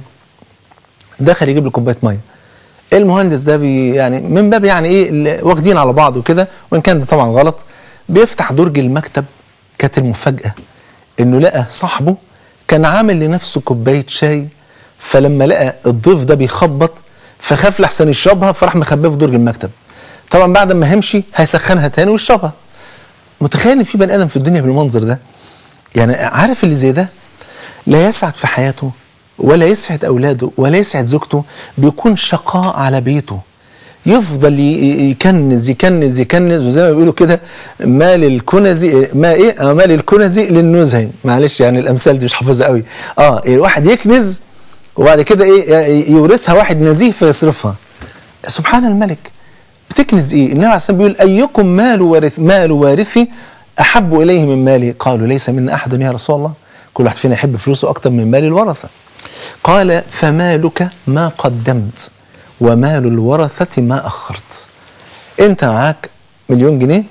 دخل يجيب له كوبايه ميه المهندس ده بي يعني من باب يعني ايه اللي واخدين على بعض وكده وان كان ده طبعا غلط بيفتح درج المكتب كانت المفاجاه انه لقى صاحبه كان عامل لنفسه كوبايه شاي فلما لقى الضيف ده بيخبط فخاف لحسن يشربها فراح مخبيه في درج المكتب طبعا بعد ما همشي هيسخنها تاني ويشربها متخيل ان في بني ادم في الدنيا بالمنظر ده يعني عارف اللي زي ده لا يسعد في حياته ولا يسعد اولاده ولا يسعد زوجته بيكون شقاء على بيته يفضل ي- يكنز يكنز يكنز وزي ما بيقولوا كده مال الكنز ما ايه آه، مال الكنز للنزه معلش يعني الامثال دي مش حافظها قوي اه الواحد يكنز وبعد كده ايه ي- يورثها واحد نزيه فيصرفها سبحان الملك بتكنز ايه النبي عليه الصلاه والسلام بيقول ايكم مال وارث مال وارثي احب اليه من مالي قالوا ليس منا احد يا رسول الله كل واحد فينا يحب فلوسه اكتر من مال الورثه قال فمالك ما قدمت ومال الورثه ما اخرت انت معاك مليون جنيه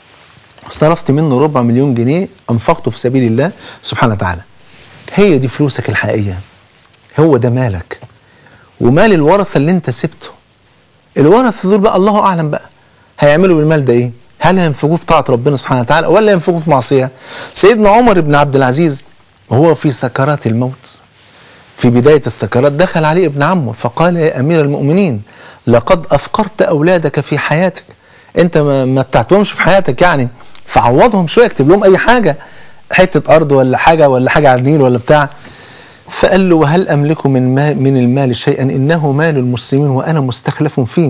صرفت منه ربع مليون جنيه انفقته في سبيل الله سبحانه وتعالى هي دي فلوسك الحقيقيه هو ده مالك ومال الورثه اللي انت سبته الورثه دول بقى الله اعلم بقى هيعملوا بالمال ده ايه؟ هل هينفقوه في طاعه ربنا سبحانه وتعالى ولا ينفقوه في معصيه؟ سيدنا عمر بن عبد العزيز وهو في سكرات الموت في بدايه السكرات دخل عليه ابن عمه فقال يا امير المؤمنين لقد افقرت اولادك في حياتك انت ما متعتهمش في حياتك يعني فعوضهم شويه اكتب لهم اي حاجه حته ارض ولا حاجه ولا حاجه على النيل ولا بتاع فقال له وهل املك من ما من المال شيئا انه مال المسلمين وانا مستخلف فيه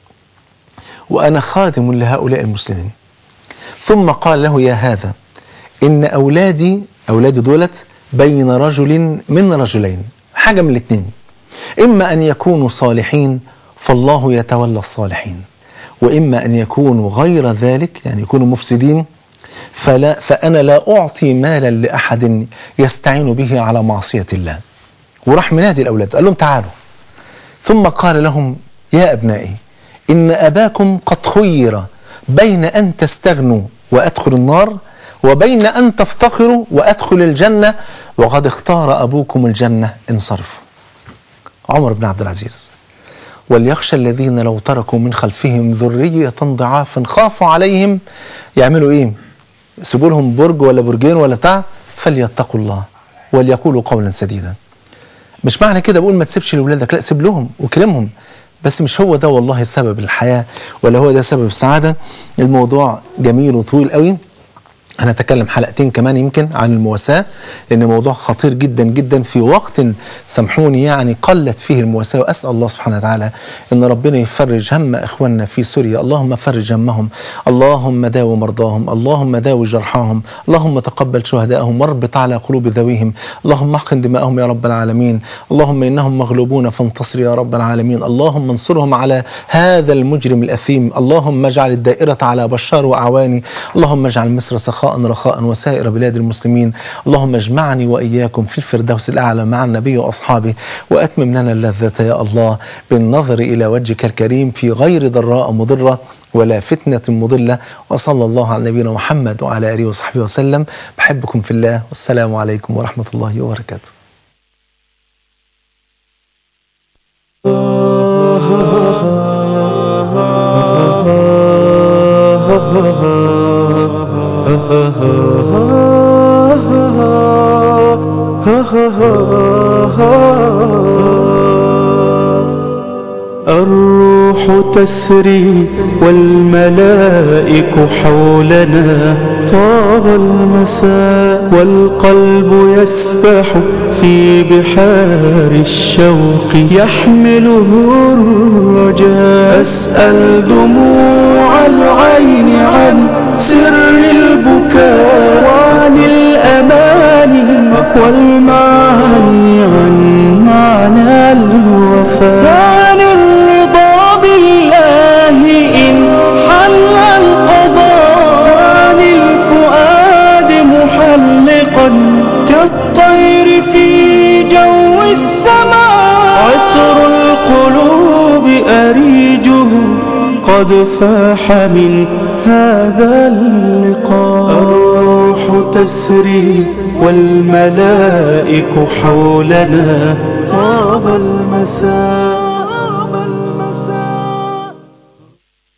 وانا خادم لهؤلاء المسلمين ثم قال له يا هذا ان اولادي اولادي دولت بين رجل من رجلين حاجه من الاثنين اما ان يكونوا صالحين فالله يتولى الصالحين واما ان يكونوا غير ذلك يعني يكونوا مفسدين فلا فانا لا اعطي مالا لاحد يستعين به على معصيه الله وراح منادي الاولاد قال لهم تعالوا ثم قال لهم يا ابنائي ان اباكم قد خير بين ان تستغنوا وادخل النار وبين ان تفتقروا وادخل الجنه وقد اختار ابوكم الجنه انصرفوا عمر بن عبد العزيز وليخشى الذين لو تركوا من خلفهم ذرية ضعافا خافوا عليهم يعملوا ايه؟ يسيبوا لهم برج ولا برجين ولا بتاع فليتقوا الله وليقولوا قولا سديدا. مش معنى كده بقول ما تسيبش لاولادك لا سيب لهم وكلمهم بس مش هو ده والله سبب الحياه ولا هو ده سبب السعاده الموضوع جميل وطويل قوي هنتكلم حلقتين كمان يمكن عن المواساة لأن موضوع خطير جدا جدا في وقت سامحوني يعني قلت فيه المواساة وأسأل الله سبحانه وتعالى أن ربنا يفرج هم إخواننا في سوريا اللهم فرج همهم اللهم داو مرضاهم اللهم داو جرحاهم اللهم تقبل شهداءهم واربط على قلوب ذويهم اللهم احقن دماءهم يا رب العالمين اللهم إنهم مغلوبون فانتصر يا رب العالمين اللهم انصرهم على هذا المجرم الأثيم اللهم اجعل الدائرة على بشار وأعواني اللهم اجعل مصر سخاء رخاء وسائر بلاد المسلمين اللهم اجمعني وإياكم في الفردوس الأعلى مع النبي وأصحابه وأتمم لنا اللذة يا الله بالنظر إلى وجهك الكريم في غير ضراء مضرة ولا فتنة مضلة وصلى الله على نبينا محمد وعلى آله وصحبه وسلم بحبكم في الله والسلام عليكم ورحمة الله وبركاته الروح تسري والملائك حولنا طاب المساء والقلب يسبح في بحار الشوق يحمله الرجاء أسأل دموع العين عن سر البكاء وعن الأماني والمعاني عن معنى الوفاء عن الرضا بالله إن حل القضاء عن الفؤاد محلقا كالطير في جو السماء عطر القلوب أريجه قد فاح من هذا اللقاء الروح تسري والملائك حولنا طاب المساء